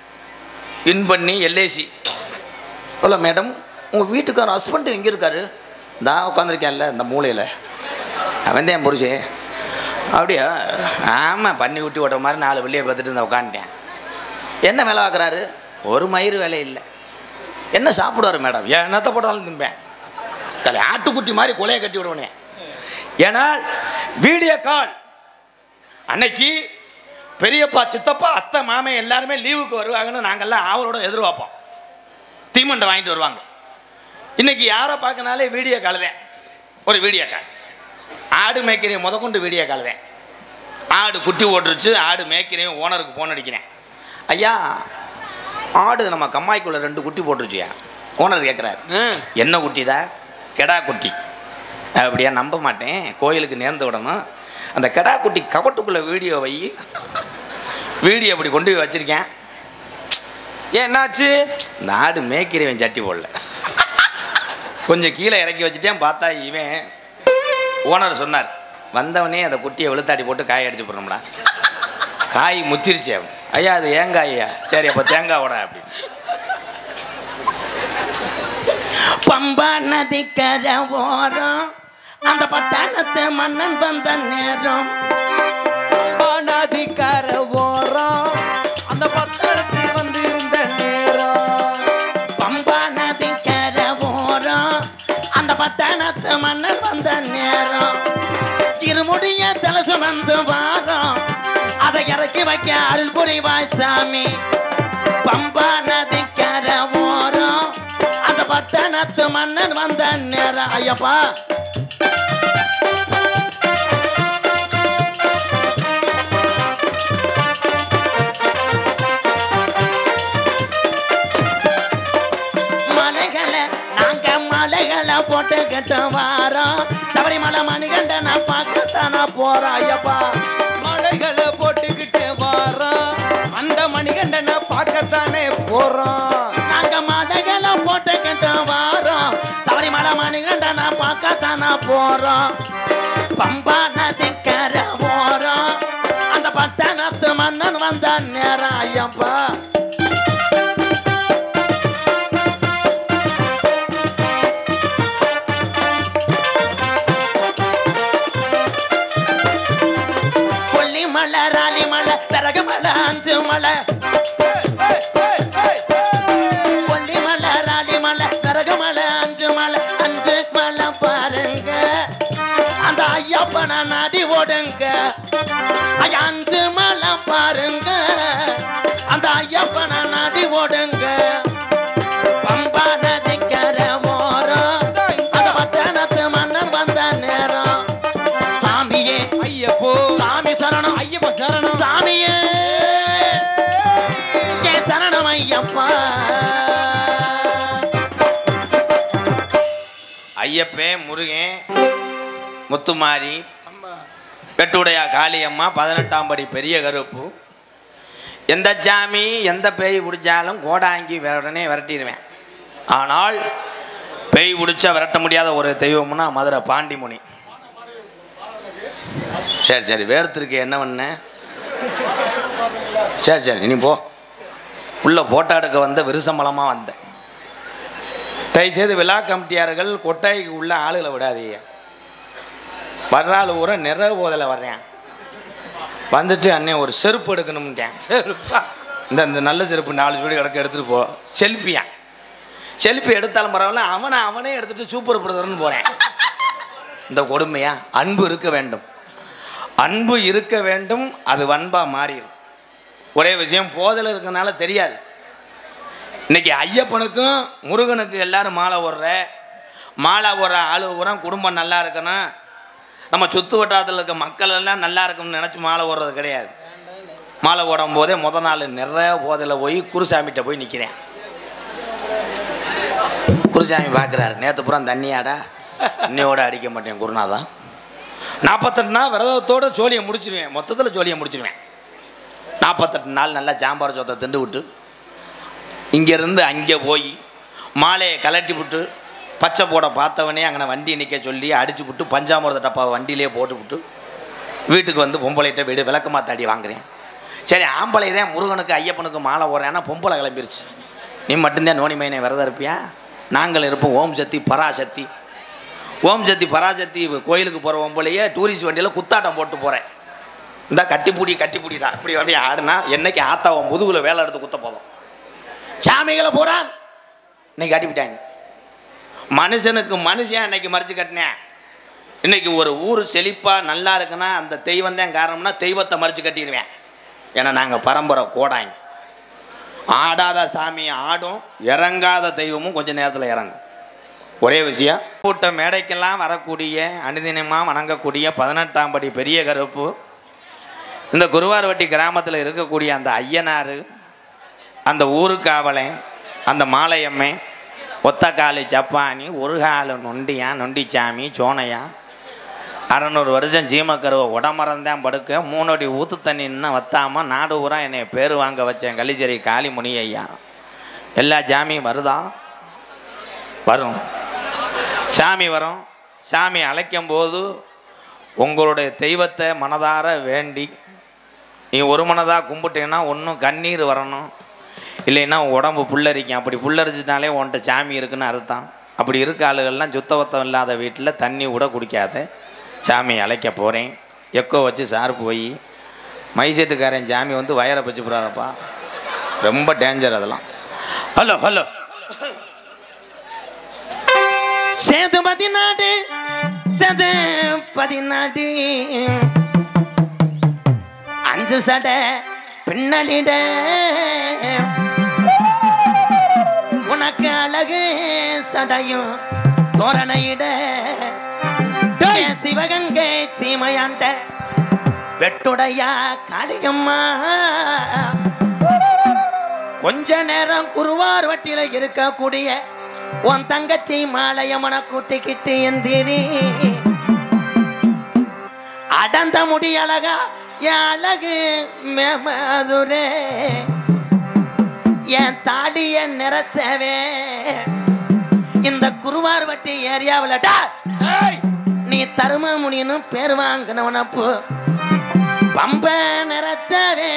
வின் பண்ணி எல்ஐசி சொல்ல மேடம் உங்கள் வீட்டுக்கார ஹஸ்பண்ட் எங்கே இருக்காரு இந்தா உட்காந்துருக்கேன்ல இந்த மூலையில் அவன் தான் புருஷன் அப்படியா ஆமாம் பண்ணி விட்டு ஓட்ட மாதிரி நாலு வெளியே பார்த்துட்டு இந்த உட்காந்துட்டேன் என்ன வேலை பார்க்குறாரு ஒரு மயிறு வேலை இல்லை என்ன சாப்பிடுவார் மேடம் என்னத்தை போட்டாலும் திம்பேன் கலை ஆட்டுக்குட்டி மாதிரி கொலையை கட்டி விடுவனே ஏன்னா வீடியோ கால் அன்னைக்கு பெரியப்பா சித்தப்பா அத்தை மாமன் எல்லாருமே லீவுக்கு வருவாங்கன்னு நாங்கள்லாம் ஆவலோட எதிர்பார்ப்போம் தீமண்டை வாங்கிட்டு வருவாங்க இன்னைக்கு யாரை பார்க்கனாலே வீடியோ கால் தான் ஒரு வீடியோ கால் ஆடு மேய்க்கிறேன் முதற்கொண்டு வீடியோ கால் தான் ஆடு குட்டி ஓட்டுருச்சு ஆடு மேய்க்கிறேன் ஓனருக்கு ஃபோன் அடிக்கிறேன் ஐயா ஆடு நம்ம கம்மாய்க்குள்ள ரெண்டு குட்டி போட்டுருச்சியா ஓனர் கேட்குறாரு ம். என்ன குட்டி தான் கெடா குட்டி அப்படியா நம்ப மாட்டேன் கோயிலுக்கு நேர்ந்து விடணும் அந்த கெடா குட்டி கபட்டுக்குள்ள வீடியோ வை வீடியோ அப்படி கொண்டு போய் வச்சிருக்கேன் ஏன் என்னாச்சு இந்த ஆடு மேய்க்கிறவன் சட்டி போடல கொஞ்சம் கீழே இறக்கி வச்சுட்டேன் பார்த்தா இவன் ஓனர் சொன்னார் வந்தவனே அந்த குட்டியை வெளுத்தாட்டி போட்டு காய் அடிச்சு போடணும்டா காய் முத்திருச்சு அவன் ஐயா அது ஏங்காய்யா சரி அப்போ தேங்காய் விட அப்படின்னு பம்பா நதிக்கரை ஓரம் அந்த பட்டணத்து மன்னன் வந்த நேரம் நதிக்கர ஓரம் அந்த பட்டணத்தில் வந்து இருந்த நேரம் பம்பா நதிக்கரை ஓரம் அந்த பட்டணத்து மன்னன் வந்த நேரம் இருமுடிய தலை சுமந்து வாரம் அதை இறக்கி வைக்க அருள் புரிவாய் சாமி பம்பா நதிக்கர ஓரம் அந்த பட்டணத்து மன்னன் வந்த நேரம் ஐயப்பா மலைகளை நாங்க மலைகளை போட்டுக்கிட்டு வாரோம் சபரிமலை மணிகண்டனை பார்க்கத்தானா போறோம் ஐயப்பா மலைகளை போட்டுக்கிட்டு வாரோம் அந்த மணிகண்டனை பார்க்கத்தானே போறோம் நாங்க மலைகளை போட்டுக்கிட்டு வாரோம் சபரிமலை மணிகண்டனை பார்க்கத்தானா போறோம் பம்பா நதிக்கர போறோம் அந்த பட்டணத்து மன்னன் வந்த நேரம் ஐயப்பா கொல்லி மலை ராலி மலை பிறகு மலை அஞ்சு மலை கொல்லி மலை ராலி மலை பிறகு மலை அஞ்சு மலை அஞ்சு மலை பாருங்க அந்த ஐயப்பனை நாடி ஓடுங்க ஐயா அஞ்சு மலை பாருங்க அந்த ஐயப்பனை நாடி ஓடுங்க பம்பா நதிக்கர ஓரம் அந்த பட்டணத்து மன்னன் வந்த நேரம் சாமியே ஐயப்போ சாமி சரணம் ஐயப்பன் சரணம் சாமியே ஏ சரணம் ஐயப்பா ஐயப்பே முருகன் முத்துமாரி வெட்டுடையா காளியம்மா பதினெட்டாம் படி பெரிய கருப்பு எந்த சாமி எந்த பேய் பிடிச்சாலும் கோடாங்கி வேற உடனே விரட்டிடுவேன் ஆனால் பேய் பிடிச்சா விரட்ட முடியாத ஒரு தெய்வம்னா மதுரை பாண்டிமுனி சரி சரி வேர்த்திருக்கு என்ன பண்ண சரி சரி நீ போ உள்ள போட்டோ எடுக்க வந்த விருசம்பலமாக வந்தேன் தயவுசெய்து விழா கமிட்டியார்கள் கொட்டாய்க்கு உள்ள ஆளுகளை விடாதீங்க வர்றாள் ஊரை நிறைய போதில் வர்றேன் வந்துட்டு அண்ணே ஒரு செருப்பு எடுக்கணும்ட்டேன் சரிப்பா இந்த இந்த நல்ல செருப்பு நாலு ஜோடி கிடக்க எடுத்துகிட்டு போ செல்ஃபியா செல்ஃபி எடுத்தாலும் பரவாயில்ல அவனை அவனே எடுத்துட்டு சூப்பர் பிரதர்னு போகிறேன் இந்த கொடுமையா அன்பு இருக்க வேண்டும் அன்பு இருக்க வேண்டும் அது வன்பா மாறிடும் ஒரே விஷயம் போதல் இருக்கனால தெரியாது இன்னைக்கு ஐயப்பனுக்கும் முருகனுக்கு எல்லாரும் மாலை ஓடுற மாலை ஓடுற ஆளு பூரா குடும்பம் நல்லா இருக்கணும் நம்ம சுத்து வட்டாரத்தில் இருக்க மக்கள் எல்லாம் நல்லா இருக்கணும்னு நினச்சி மாலை ஓடுறது கிடையாது மாலை ஓடும் போதே முத நாள் நிறைய போதையில் போய் குருசாமிகிட்ட போய் நிற்கிறேன் குருசாமி பார்க்குறாரு நேற்று பூரா தண்ணியாடா இன்னையோட அடிக்க மாட்டேன் குருநாதா நாற்பத்தெட்டு நாள் விரதத்தோட ஜோலியை முடிச்சிருவேன் மொத்தத்தில் ஜோலியை முடிச்சிருவேன் நாற்பத்தெட்டு நாள் நல்லா சாம்பார் சோத்தை திண்டு விட்டு இங்கேருந்து அங்கே போய் மாலையை கலட்டி விட்டு பச்சை போட பார்த்தவனே அங்கே வண்டி நிற்க சொல்லி அடிச்சு விட்டு பஞ்சாமிரத டப்பாவை வண்டியிலே போட்டு விட்டு வீட்டுக்கு வந்து பொம்பளைகிட்ட வீடு விளக்கமா தாடி வாங்குறேன் சரி ஆம்பளை தான் முருகனுக்கு ஐயப்பனுக்கு மாலை ஓடுறேன்னா பொம்பளை கிளம்பிருச்சு நீ மட்டும்தான் நோனி மைனை விரதம் இருப்பியா நாங்கள் இருப்போம் ஓம் சக்தி பராசக்தி ஓம் சக்தி பராசக்தி கோயிலுக்கு போகிற பொம்பளையே டூரிஸ்ட் வண்டியில் குத்தாட்டம் போட்டு போகிறேன் இந்த கட்டிப்பூடி கட்டிப்பூடி தான் இப்படி அப்படியே ஆடுனா என்னைக்கு ஆத்தாவன் முதுகுல வேலை எடுத்து குத்த போதும் சாமிகளை போறான் இன்னைக்கு கட்டிவிட்டாங்க மனுஷனுக்கு மனுஷன் இன்னைக்கு மறிச்சு கட்டினேன் இன்னைக்கு ஒரு ஊர் செழிப்பாக நல்லா இருக்குன்னா அந்த தெய்வம் தான் காரணம்னா தெய்வத்தை மறிச்சு கட்டிடுவேன் ஏன்னா நாங்கள் பரம்பரை கோடாங்க ஆடாத சாமி ஆடும் இறங்காத தெய்வமும் கொஞ்ச நேரத்தில் இறங்கும் ஒரே விஷயம் கூட்ட மேடைக்கெல்லாம் வரக்கூடிய அனுதினமாக வணங்கக்கூடிய பதினெட்டாம் படி பெரிய கருப்பு இந்த குருவார்வட்டி கிராமத்தில் இருக்கக்கூடிய அந்த ஐயனார் அந்த ஊருக்காவலன் அந்த மாலையம்மை ஒத்தக்காலி சப்பானி ஒரு காலு நொண்டியா நொண்டிச்சாமி சோனையா அறநூறு வருஷம் ஜீமக்கருவை உடமரந்தான் படுக்க மூணடி ஊத்து தண்ணி இன்னும் வத்தாம நாடு பூரா என்னை பேர் வாங்க வச்சேன் கலிச்சேரி காளிமுனி ஐயா எல்லா ஜாமியும் வருதா வரும் சாமி வரும் சாமி அழைக்கும் போது உங்களுடைய தெய்வத்தை மனதார வேண்டி நீ ஒரு மனதாக கும்பிட்டீங்கன்னா ஒன்றும் கண்ணீர் வரணும் இல்லைன்னா உடம்பு புல்லரிக்கும் அப்படி புல்லரிச்சிட்டாலே உன்கிட்ட சாமி இருக்குன்னு அர்த்தம் அப்படி இருக்க ஆளுகள்லாம் சுத்தபத்தம் இல்லாத வீட்டில் தண்ணி கூட குடிக்காத சாமி அழைக்க போகிறேன் எக்கோ வச்சு சார் போய் மைசெட்டுக்காரன் சாமி வந்து வயரை பச்சு போடாதப்பா ரொம்ப டேஞ்சர் அதெல்லாம் ஹலோ ஹலோ சேது பதினாடு சேது பதினாடு அஞ்சு சடை பின்னலிட உனக்கு அழகு சடையும் தோரணையிட என் சிவகங்கை சீமையாண்ட வெட்டுடையா காளியம்மா கொஞ்ச நேரம் குருவார் வட்டியில இருக்கக்கூடிய உன் தங்கச்சி மாலையம்மன கூட்டிக்கிட்டு எந்திரி அடந்த முடி அழகா என் அழகு மேமதுரே என் தாடிய நிறைச்சவே இந்த குருவார் வட்டி ஏரியாவில் நீ தரும முடியும்னு பேர் வாங்கினவனப்பு பம்ப நிறைச்சவே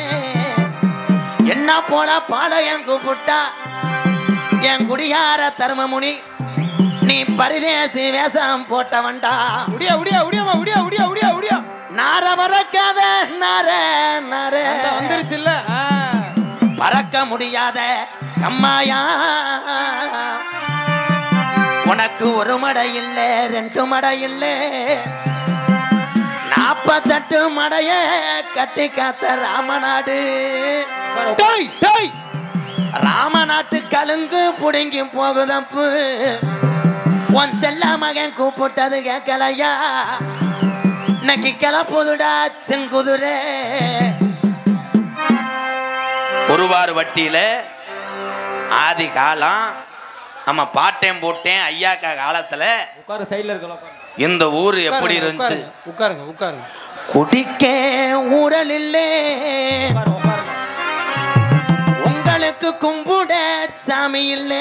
என்ன போல பாளையம் கூப்பிட்டா என் குடியார தர்மமுனி நீ பரிதேசி வேஷம் போட்டவன்டா உடியா உடியா உடியாமா உடியா உடியா உடியா உடியா நார பறக்காத நார நார அந்த வந்துருச்சுல்ல ஆ. பறக்க முடியாத கம்மாயா உனக்கு ஒரு மடை இல்ல ரெண்டு மடை இல்ல நாப்பத்தெட்டு மடைய கட்டி காத்த ராமநாடு டேய் டேய் ராமநாட்டு கலுங்கு புடுங்கி போகுதப்பு உன் செல்ல மகன் கூப்பிட்டது கேட்கலையா இன்னைக்கு கிளப்புதுடா செங்குதுரே ஒருவாறு வட்டியில ஆதி காலம் நம்ம பாட்டேன் போட்டேன் ஐயாக்கா காலத்துல உட்காரு சைடுல இருக்கல உட்காரு இந்த ஊர் எப்படி இருந்துச்சு உட்காருங்க உட்காருங்க குடிக்க ஊரல் இல்லே உட்காருங்க உட்காருங்க உங்களுக்கு கும்பிட சாமி இல்லே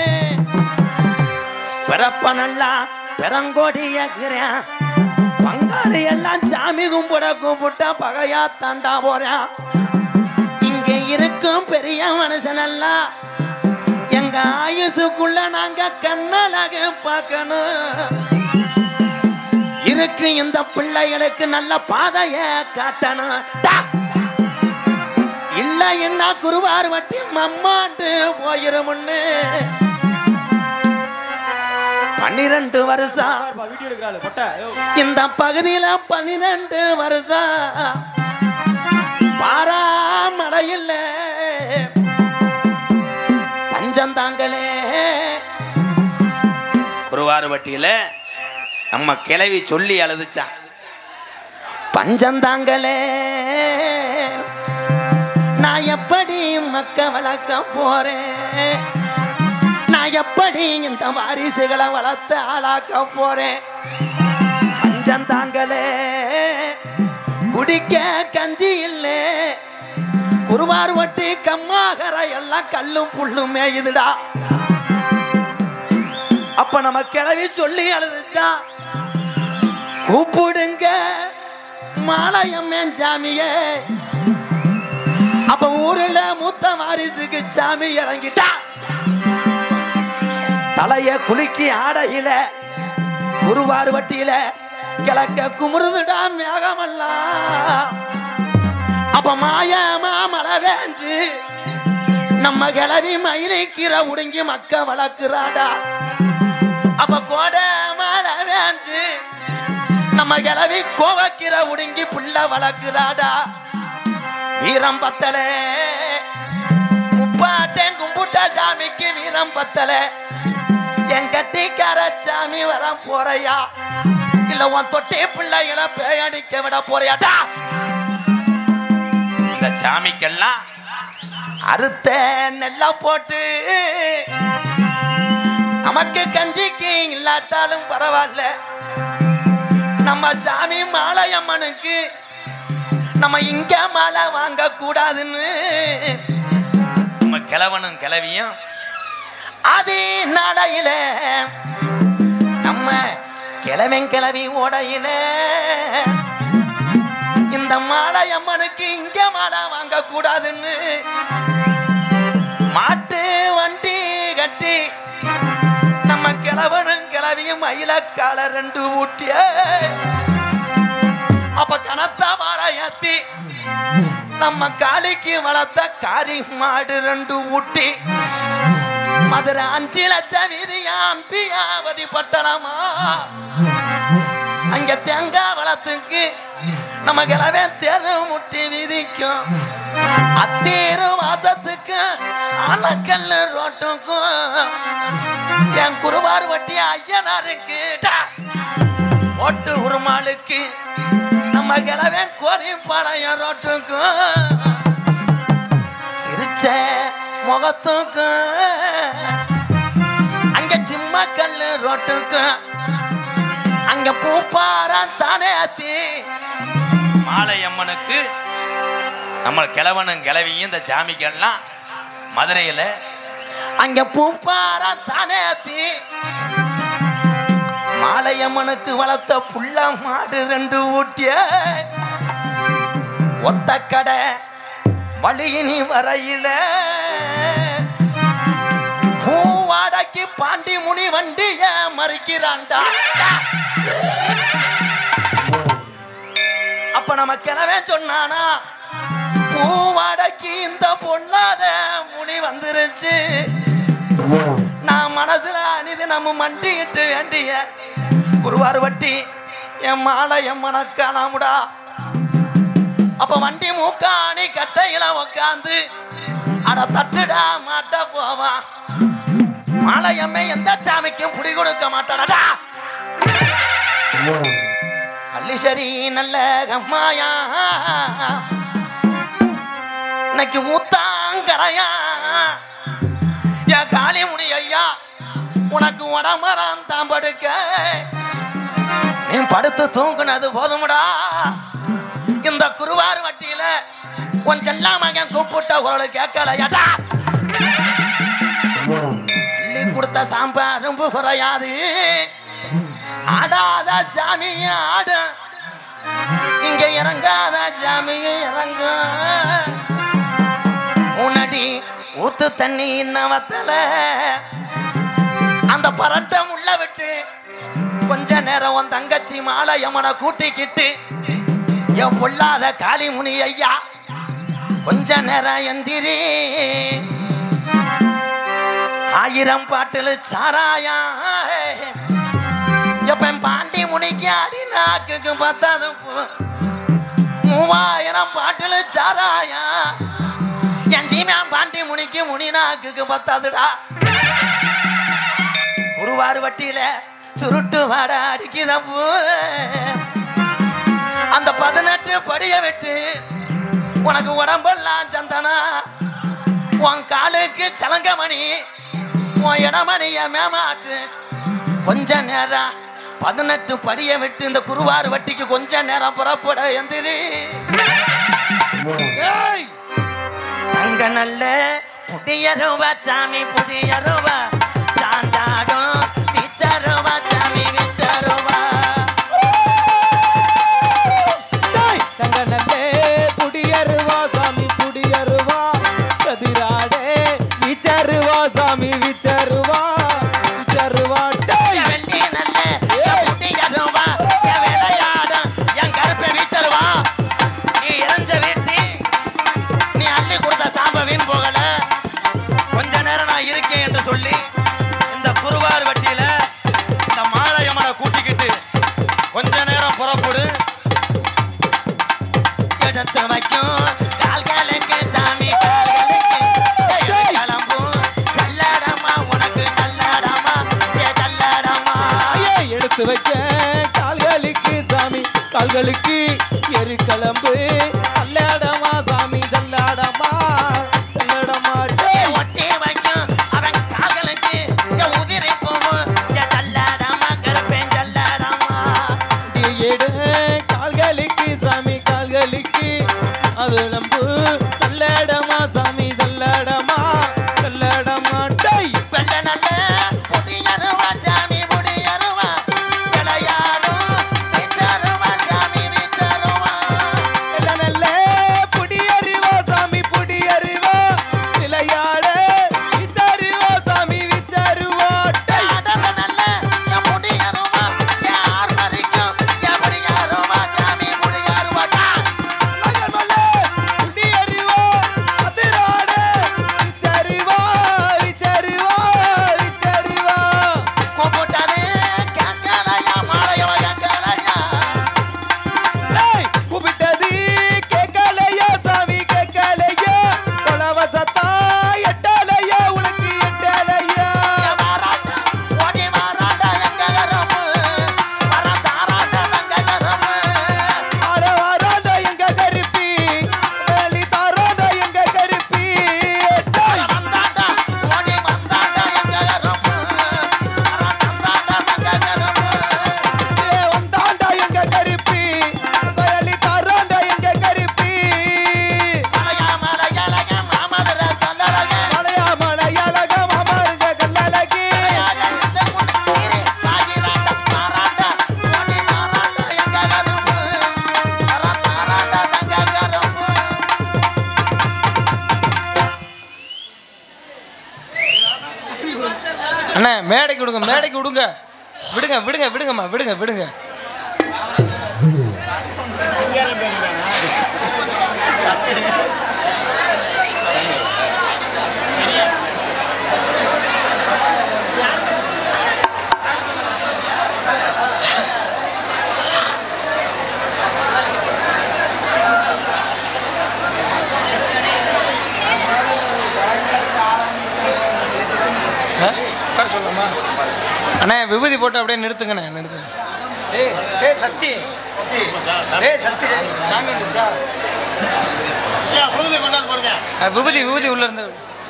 பிறப்ப நல்லா பெரங்கோடியாக்குறேன் பங்காளி எல்லாம் சாமி கும்பிட கும்பிட்டா பகையா தாண்டா போறேன் இங்க இருக்கும் பெரிய மனுஷனெல்லாம் எங்க ஆயுசுக்குள்ள நாங்க கண்ணழக பார்க்கணும் இருக்கு இந்த பிள்ளைகளுக்கு நல்ல பாதைய காட்டணும் டா! இல்ல என்ன குருவார் வட்டி மம்மாண்டு போயிருமுன்னு பன்னிரண்டு வருஷம் வீடியோ எடுக்கிறாள் பொட்டை யோ. இந்த பகுதியில பன்னிரண்டு வருஷம் பாராமடையில் பஞ்சந்தாங்களே குருவாறுபட்டியில நம்ம கிளவி சொல்லி அழுதுச்சான் பஞ்சந்தாங்களே நான் எப்படி மக்க வளர்க்க போறேன் நான் எப்படி இந்த வாரிசுகளை வளர்த்து ஆளாக்க போறேன் பஞ்சந்தாங்களே குடிக்க கஞ்சி இல்லை குருவார் வட்டி கம்மாகர எல்லாம் கல்லும் புல்லும் மேயுதுடா அப்ப நம்ம கிளவி சொல்லி அழுதுச்சா கூப்பிடுங்க மாலையம்மன் சாமியே அப்ப ஊருல மூத்த வாரிசுக்கு சாமி இறங்கிட்டா தலைய குலுக்கி ஆடையில குருவார் வட்டியில கிழக்க குமுறுதுடா மேகமெல்லாம் அப்ப மாயமா மழை வேஞ்சு நம்ம கிளவி மயிலிக்கிற உடுங்கி மக்க வளர்க்குறாடா அப்ப கோடை மழை வேஞ்சு நம்ம கிளவி கோவக்கிற உடுங்கி புள்ள வளர்க்குறாடா வீரம் பத்தலே முப்பாட்டேன் கும்பிட்ட சாமிக்கு வீரம் பத்தலே என் கட்டிக்கார சாமி வர போறையா இல்ல உன் தொட்டி பிள்ளைகளை பேயடிக்க விட போறியாடா இந்த சாமிக்கெல்லாம் அறுத்த நெல்லா போட்டு நமக்கு கஞ்சிக்கு இல்லாட்டாலும் பரவாயில்ல நம்ம சாமி மாலையம்மனுக்கு நம்ம இங்க மாலை வாங்க கூடாதுன்னு நம்ம கிழவனும் கிளவியும் அது நடையில நம்ம கிழவன் கிளவி ஓடையில இந்த மாலை அம்மனுக்கு இங்க மாலை வாங்க கூடாதுன்னு மாட்டு வண்டி கட்டி நம்ம கிழவனும் கிளவியும் மயிலக்கால ரெண்டு ஊட்டிய அப்ப கனத்தா மாறாயத்தி நம்ம காளிக்கு வளர்த்த காரி மாடு ரெண்டு ஊட்டி மதுரை அஞ்சு லட்சம் வீதியா அம்பியாவதி பட்டணமா அங்க தேங்காய் வளத்துக்கு நம்ம கிளவே தெரு முட்டி வீதிக்கும் அத்தீரு வாசத்துக்கு அணக்கல்லு ரோட்டுக்கும் என் குருவார் வட்டி ஐயனாருக்கு டா! ஓட்டு உருமாளுக்கு நம்ம கிளவே கோரி பாளையம் ரோட்டுக்கும் சிரிச்ச முகத்துக்கும் அங்க சிம்ம கல்லு ரோட்டுக்கும் அங்க பூப்பாரா தானே அத்தி மாலையம்மனுக்கு நம்ம கிழவனும் கிளவியும் இந்த சாமிக்கெல்லாம் மதுரையில் அங்க பூப்பாரா தானே அத்தி மாலையம்மனுக்கு வளர்த்த புள்ள மாடு ரெண்டு ஊட்டிய ஒத்த கடை வழியினி வரையில பூவாடைக்கு பாண்டி முனி வண்டிய மறிக்கிறான்டா அப்ப நம்ம கிளவே சொன்னானா பூவாடைக்கு இந்த பொல்லாத முனி வந்துருச்சு நான் மனசுல அணிது நம்ம மண்டிட்டு வேண்டிய குருவார் வட்டி என் மாலை என் மனக்கானாமுடா அப்ப வண்டி மூக்காணி கட்டையில உக்காந்து அட தட்டுடா மாட்ட போவான் மாலையம்மை எந்த சாமிக்கும் புடி கொடுக்க மாட்டாடா கள்ளிசரி நல்ல கம்மாயா இன்னைக்கு ஊத்தாங்கரையா என் காளி முடி ஐயா உனக்கு உடம்பரம் தான் படுக்க நீ படுத்து தூங்குனது போதுமுடா இந்த குருவார் வட்டியில உன் செல்லா மகன் கூப்பிட்ட குரல் கேட்கலையாடா அள்ளி கொடுத்த சாம்பாரும் குறையாது ஆடாத சாமி ஆடு இங்க இறங்காத சாமி இறங்கும் உன்னடி ஊத்து தண்ணி நவத்தல அந்த பரட்டை முள்ள விட்டு கொஞ்ச நேரம் உன் தங்கச்சி மாலை யமனை கூட்டிக்கிட்டு என் பொல்லாத காளிமுனி ஐயா கொஞ்ச நேரம் எந்திரி ஆயிரம் பாட்டில் சாராயா எப்ப என் பாண்டி முனிக்கு அடி நாக்குக்கு பத்தாது போ. மூவாயிரம் பாட்டில் சாராயா என் ஜீமியான் பாண்டி முனிக்கு முனி நாக்குக்கு பத்தாதுடா குருவார் வட்டியில சுருட்டு வாட அடிக்குதப்பு அந்த பதினெட்டு படிய விட்டு உனக்கு உடம்பெல்லாம் சந்தனா உன் காலுக்கு சலங்கமணி உன் இடமணிய மேமாட்டு கொஞ்ச நேரம் பதினெட்டு படிய விட்டு இந்த குருவார் வட்டிக்கு கொஞ்ச நேரம் புறப்பட எந்திரி ஏய்! தங்க நல்ல புடியருவா சாமி புடியருவா சாந்தாடும் விச்சருவா சாமி விச்சருவா தங்க நல்லே புடியருவா சாமி புடியருவா கதிராடே விச்சருவா சாமி விச்சருவா விச்சருவா டேய் என் வெள்ளி நல்ல என் புடியருவா என் விளையாடும் என் கருப்பை விச்சருவா நீ இறஞ்ச வீட்டி நீ அள்ளி கொடுத்த சாம்ப வீண் போகல கொஞ்ச நேரம் நான் இருக்கேன் என்று சொல்லி இந்த குருவார் வட்டியில இந்த மாலையம்மனை கூட்டிக்கிட்டு கொஞ்ச நேரம் புறப்படு எடுத்து வைக்கும் கால்களுக்கு சாமி கால்களுக்கு ஏய், கிளம்பும் சல்லடமா உனக்கு சல்லடமா ஏ சல்லடமா ஐயே, எடுத்து வச்ச கால்களுக்கு சாமி கால்களுக்கு எரு கிளம்பு சல்லாடமா சாமி சல்லாடமா சல்லாடமா டேய் ஒட்டி வைக்கும் அவன் கால்களுக்கு ஏ உதிரி போவும் ஏ சல்லடமா கருப்பேன் சல்லடமா எடு கால்களுக்கு சாமி கால்களுக்கு அது நம்பு சல்லடமா சாமி சல்லடமா சல்லடமா டேய் வெள்ள நல்ல புடியருவா சாமி புடியருவா விளையாடும் விச்சருவா சாமி விச்சருவா வெள்ள நல்ல மேடைக்கு விடுங்க மேடைக்கு விடுங்க விடுங்க விடுங்க விடுங்கம்மா விடுங்க விடுங்க ஆ? உட்கார சொல்லலாமா அண்ணே விபூதி போட்டு அப்படியே நிறுத்துங்கண்ணே நிறுத்துங்க ஏய் ஏய் சக்தி ஏய் சக்தி சாமி வந்துருச்சா ஆ, விபூதி விபூதி உள்ள இருந்து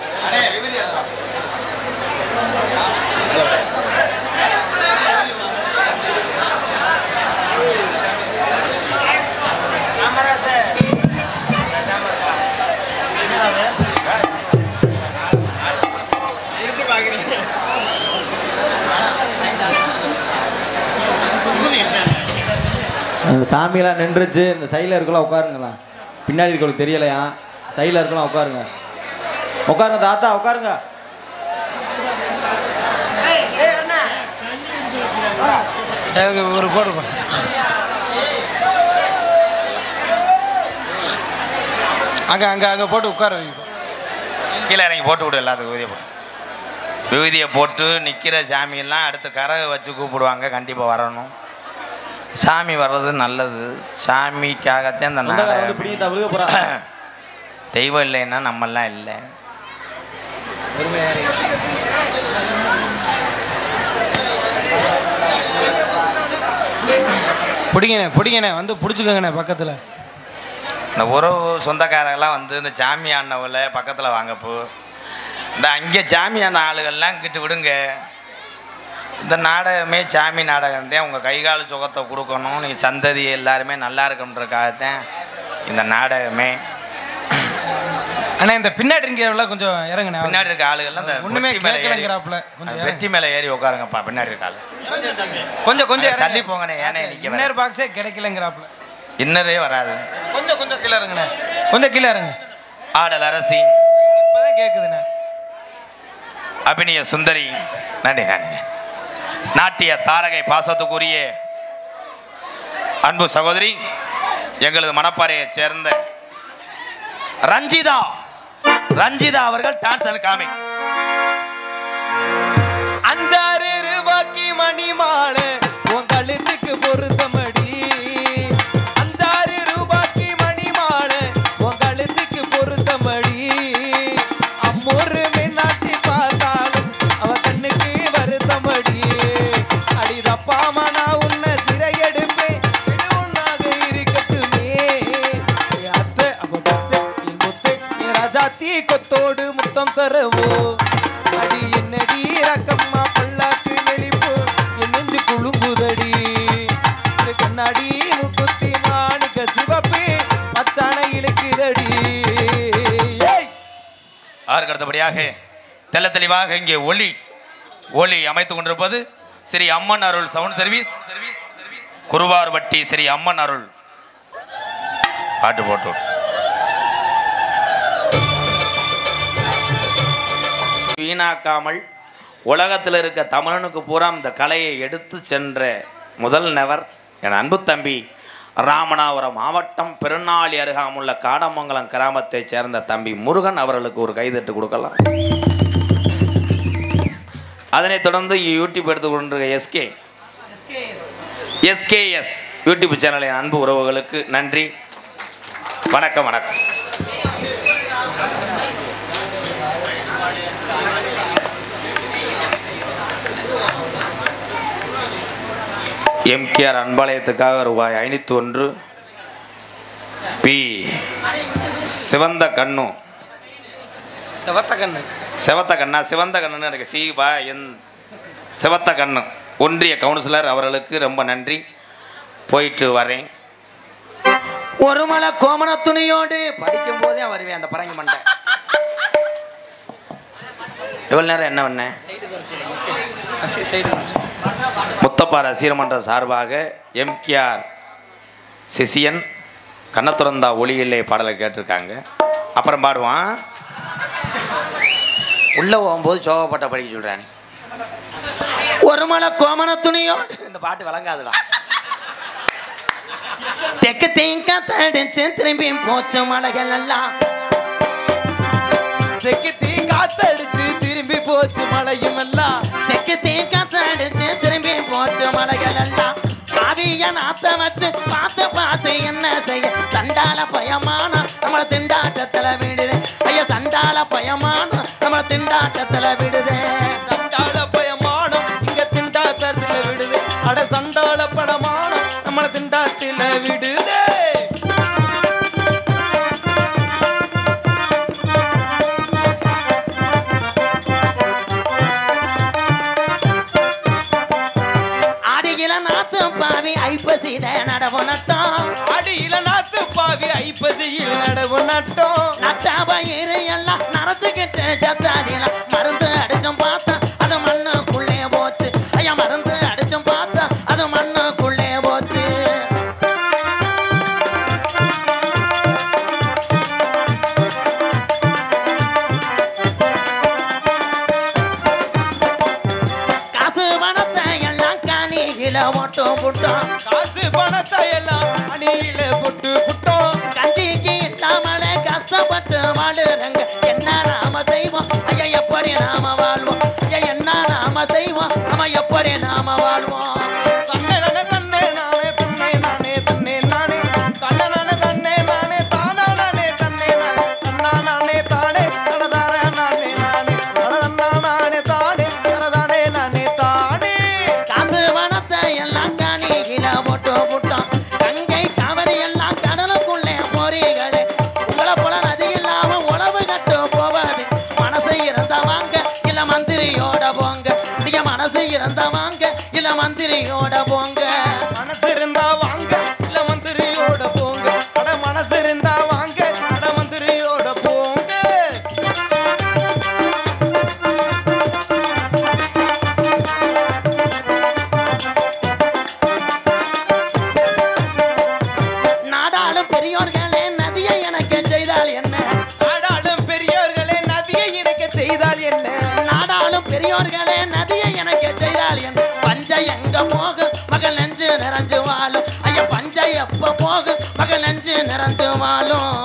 அந்த சாமியெல்லாம் நின்றுச்சு இந்த சைடில் இருக்கலாம் உட்காருங்களா பின்னாடி இருக்கவங்களுக்கு தெரியலையா சைடில் இருக்கலாம் உட்காருங்க உட்காருங்க தாத்தா உட்காருங்க ஏய், ஒரு போடு போ. அங்க அங்க அங்க போட்டு உட்கார வைங்க கீழே இறங்கி போட்டு விடு எல்லாத்துக்கும் விபூதியை போட்டு விபூதியை போட்டு நிற்கிற சாமியெல்லாம் அடுத்து கரகை வச்சு கூப்பிடுவாங்க கண்டிப்பாக வரணும் சாமி வர்றது நல்லது சாமிக்காகத்தான் இந்த சொந்தக்கார வந்து நாடகம். பிடிங்க விழுக போகிறாங்க தெய்வம் இல்லைன்னா நம்மெல்லாம் இல்லை பிடிங்கண்ணே பிடிங்கண்ணே வந்து பிடிச்சிக்கோங்கண்ணே பக்கத்தில் இந்த உறவு சொந்தக்காரங்கெல்லாம் வந்து இந்த சாமி ஆண்டவங்கள பக்கத்தில் வாங்கப்போ இந்த அங்கே சாமி ஆன ஆளுகள்லாம் கிட்ட விடுங்க இந்த நாடகமே சாமி நாடகம் தான் உங்கள் கைகால் சுகத்தை கொடுக்கணும் நீங்கள் சந்ததி எல்லாருமே நல்லா இருக்கணுன்றக்காகத்தான் இந்த நாடகமே அண்ணா இந்த பின்னாடி இருக்கிறவங்கள கொஞ்சம் இறங்குண்ணே பின்னாடி இருக்க ஆளுகள்லாம் இந்த ஒண்ணுமே பெட்டி மேலே ஏறி கேட்கலங்கிறாப்புல. கொஞ்சம் அந்த பெட்டி மேலே ஏறி உட்காருங்கப்பா பின்னாடி இருக்க ஆளு கொஞ்சம் கொஞ்சம் தள்ளி போங்கண்ணே ஏனே நிற்க இன்னர் பாக்ஸே கிடைக்கலங்கிறாப்புல இன்னரே வராது கொஞ்சம் கொஞ்சம் கீழே இறங்குண்ணே கொஞ்சம் கீழே இறங்கு ஆடல் அரசி இப்போதான் கேட்குதுண்ணே அபிநய சுந்தரி நன்றி நன்றி நாட்டிய தாரகை பாசத்துக்குரிய அன்பு சகோதரி எங்களது மணப்பாறையைச் சேர்ந்த ரஞ்சிதா ரஞ்சிதா அவர்கள் டான்ஸ் அண்ட் காமிக் அஞ்சாறு ரூபாய்க்கு மணி மாலை உன் கழுத்துக்கு பொருத்தமடி அஞ்சாறு ரூபாய்க்கு மணி மாலை உன் கழுத்துக்கு பொருத்தமடி அம்மொரு மீனாட்சி பார்த்தாலும் அவ கண்ணுக்கு வருத்தமடி அடி தப்பாம நான் உன்னை சிறை எடுப்பேன் இது ஒன்னாக இருக்கட்டுமே என் அத்தை அவ பத்து என் முத்து என் ராஜாத்தி கொத்தோடு முத்தம் தரவோ அடி என்னடி ரக்கம்மா பல்லாக்கு நெளிப்பு என் நெஞ்சு குழுங்குதடி ஒரு கண்ணாடி முக்குத்தி மாணிக்க சிவப்பு மச்சான இழுக்குதடி ஏய் அதற்கு அடுத்தபடியாக தெள்ள தெளிவாக இங்கே ஒளி ஒளி அமைத்துக் கொண்டிருப்பது ஸ்ரீ அம்மன் அருள் சவுண்ட் சர்வீஸ் குருவார் வட்டி ஸ்ரீ அம்மன் அருள் பாட்டு போட்டு விடு. வீணாக்காமல் உலகத்தில் இருக்க தமிழனுக்கு பூரா இந்த கலையை எடுத்து சென்ற முதல் நபர் என் அன்பு தம்பி ராமநாதபுரம் மாவட்டம் பெருநாளி அருகாமுள்ள காடமங்கலம் கிராமத்தைச் சேர்ந்த தம்பி முருகன் அவர்களுக்கு ஒரு கைதட்டு கொடுக்கலாம் அதனைத் தொடர்ந்து இங்கே யூடியூப் எடுத்துக்கொண்டிருக்க எஸ்கே எஸ்கேஎஸ் யூடியூப் சேனலின் அன்பு உறவுகளுக்கு நன்றி வணக்கம் வணக்கம் எம்கேஆர் அன்பாலயத்துக்காக ரூபாய் ஐநூற்றி ஒன்று பி சிவந்த கண்ணு செவத்த கண்ணு சிவத்த கண்ணா சிவந்த கண்ணுன்னு எனக்கு சீபா என் சிவத்த கண்ணு ஒன்றிய கவுன்சிலர் அவர்களுக்கு ரொம்ப நன்றி போயிட்டு வரேன் ஒரு மலை கோமண துணியோடு படிக்கும் போதே வருவேன் அந்த பரங்கி மண்டை எவ்வளோ நேரம் என்ன பண்ணேன் சைடு முத்தப்பா ரசிகர் மன்றம் சார்பாக எம்கேஆர் சிசியன் கண்ணத்துறந்தா ஒளியில்லை பாடலை கேட்டிருக்காங்க அப்புறம் பாடுவான் உள்ளே போகும்போது சோகப்பட்ட படிக்க சொல்கிறானே ஒரு மலை கோமண துணியோடு இந்த பாட்டு விளங்காதுடா தெக்கு தேங்க தடிச்சு திரும்பி போச்சு மலைகள் எல்லாம் தெக்கு தீ காத்தடிச்சு திரும்பி போச்சு மழையும் எல்லாம் தெக்கு தேங்க தடிச்சு திரும்பி போச்சு மலைகள் எல்லாம் பாவிய நாத்த வச்சு பார்த்து பார்த்து என்ன செய்ய சண்டால பயமான நம்மள திண்டாட்டத்துல விடுது ஐயா சண்டால பயமான நம்மள திண்டாட்டத்துல விடுது சண்டாள பயமானம் இங்க திண்டாட்டத்துல விடுது அட சண்டாள படமானம் நம்மள திண்டாட்டில விடுதே ஆடியில நாத்து பாவி ஐப்பசித நடவு நட்டோம் அடியில நாத்து பாவி ஐப்பசியில் நடவு நட்டோம் நட்டா பயிறு எல்லாம் நரைச்சுக்கிட்டு சத்தாதில மருந்து அடிச்சும் பார்த்தா அது மண்ணுக்குள்ளே போச்சு ஐயா மருந்து அடிச்சும் பார்த்தா அது மண்ணுக்குள்ளே போச்சு காசு பணத்தை எல்லாம் காணியில ஓட்டு புட்டோம் காசு பணத்தை எல்லாம் அணியில போட்டு புட்டோம் கஞ்சிக்கு இல்லாமலே கஷ்டப்பட்டு வாடுறங்க என்ன நாம செய்வோம் ஐயா எப்படி நாம வாழ்வோம் ஐயா என்ன நாம செய்வோம் நம்ம எப்படி நாம வாழ்வோம் தன்னை நானே தன்னை நானே தன்னை நானே தன்னை நானே தன்னை நானே தன்னை நானே தானா நானே தன்னை நானே தன்னா நானே தானே தனதார நானே நானே தனதன்னா நானே தானே தனதானே நானே தானே காசு பணத்தை எல்லாம் காணியில போட்டு புட்டோம் கங்கை காவிரி எல்லாம் கடலுக்குள்ளே போறீங்களே உங்களை போல நதி இல்லாம உழவு கட்டு போவாது மனசு இறந்த வாங்க இல்ல மந்திரியோட போங்க நீங்க மனசு இறந்த வாங்க இல்ல மந்திரியோட போங்க மனசு இருந்தா வாங்க இல்ல மந்திரியோட போங்க அட மனசு இருந்தா வாங்க அட மந்திரியோட போங்க நாடாளும் பெரியோர்களே நதியை எனக்கு செய்தால் என்ன ஆடாளும் பெரியோர்களே நதியை இணைக்க செய்தால் என்ன நாடாளும் பெரியோர்களே நதியை எனக்கு செய்தால் என்ன பஞ்சை எங்க போகும் மகள் நெஞ்சு நிறைஞ்சு வாழும் ஐயா பஞ்சை எப்ப போகும் மகள் நெஞ்சு நிறைஞ்சு வாழும்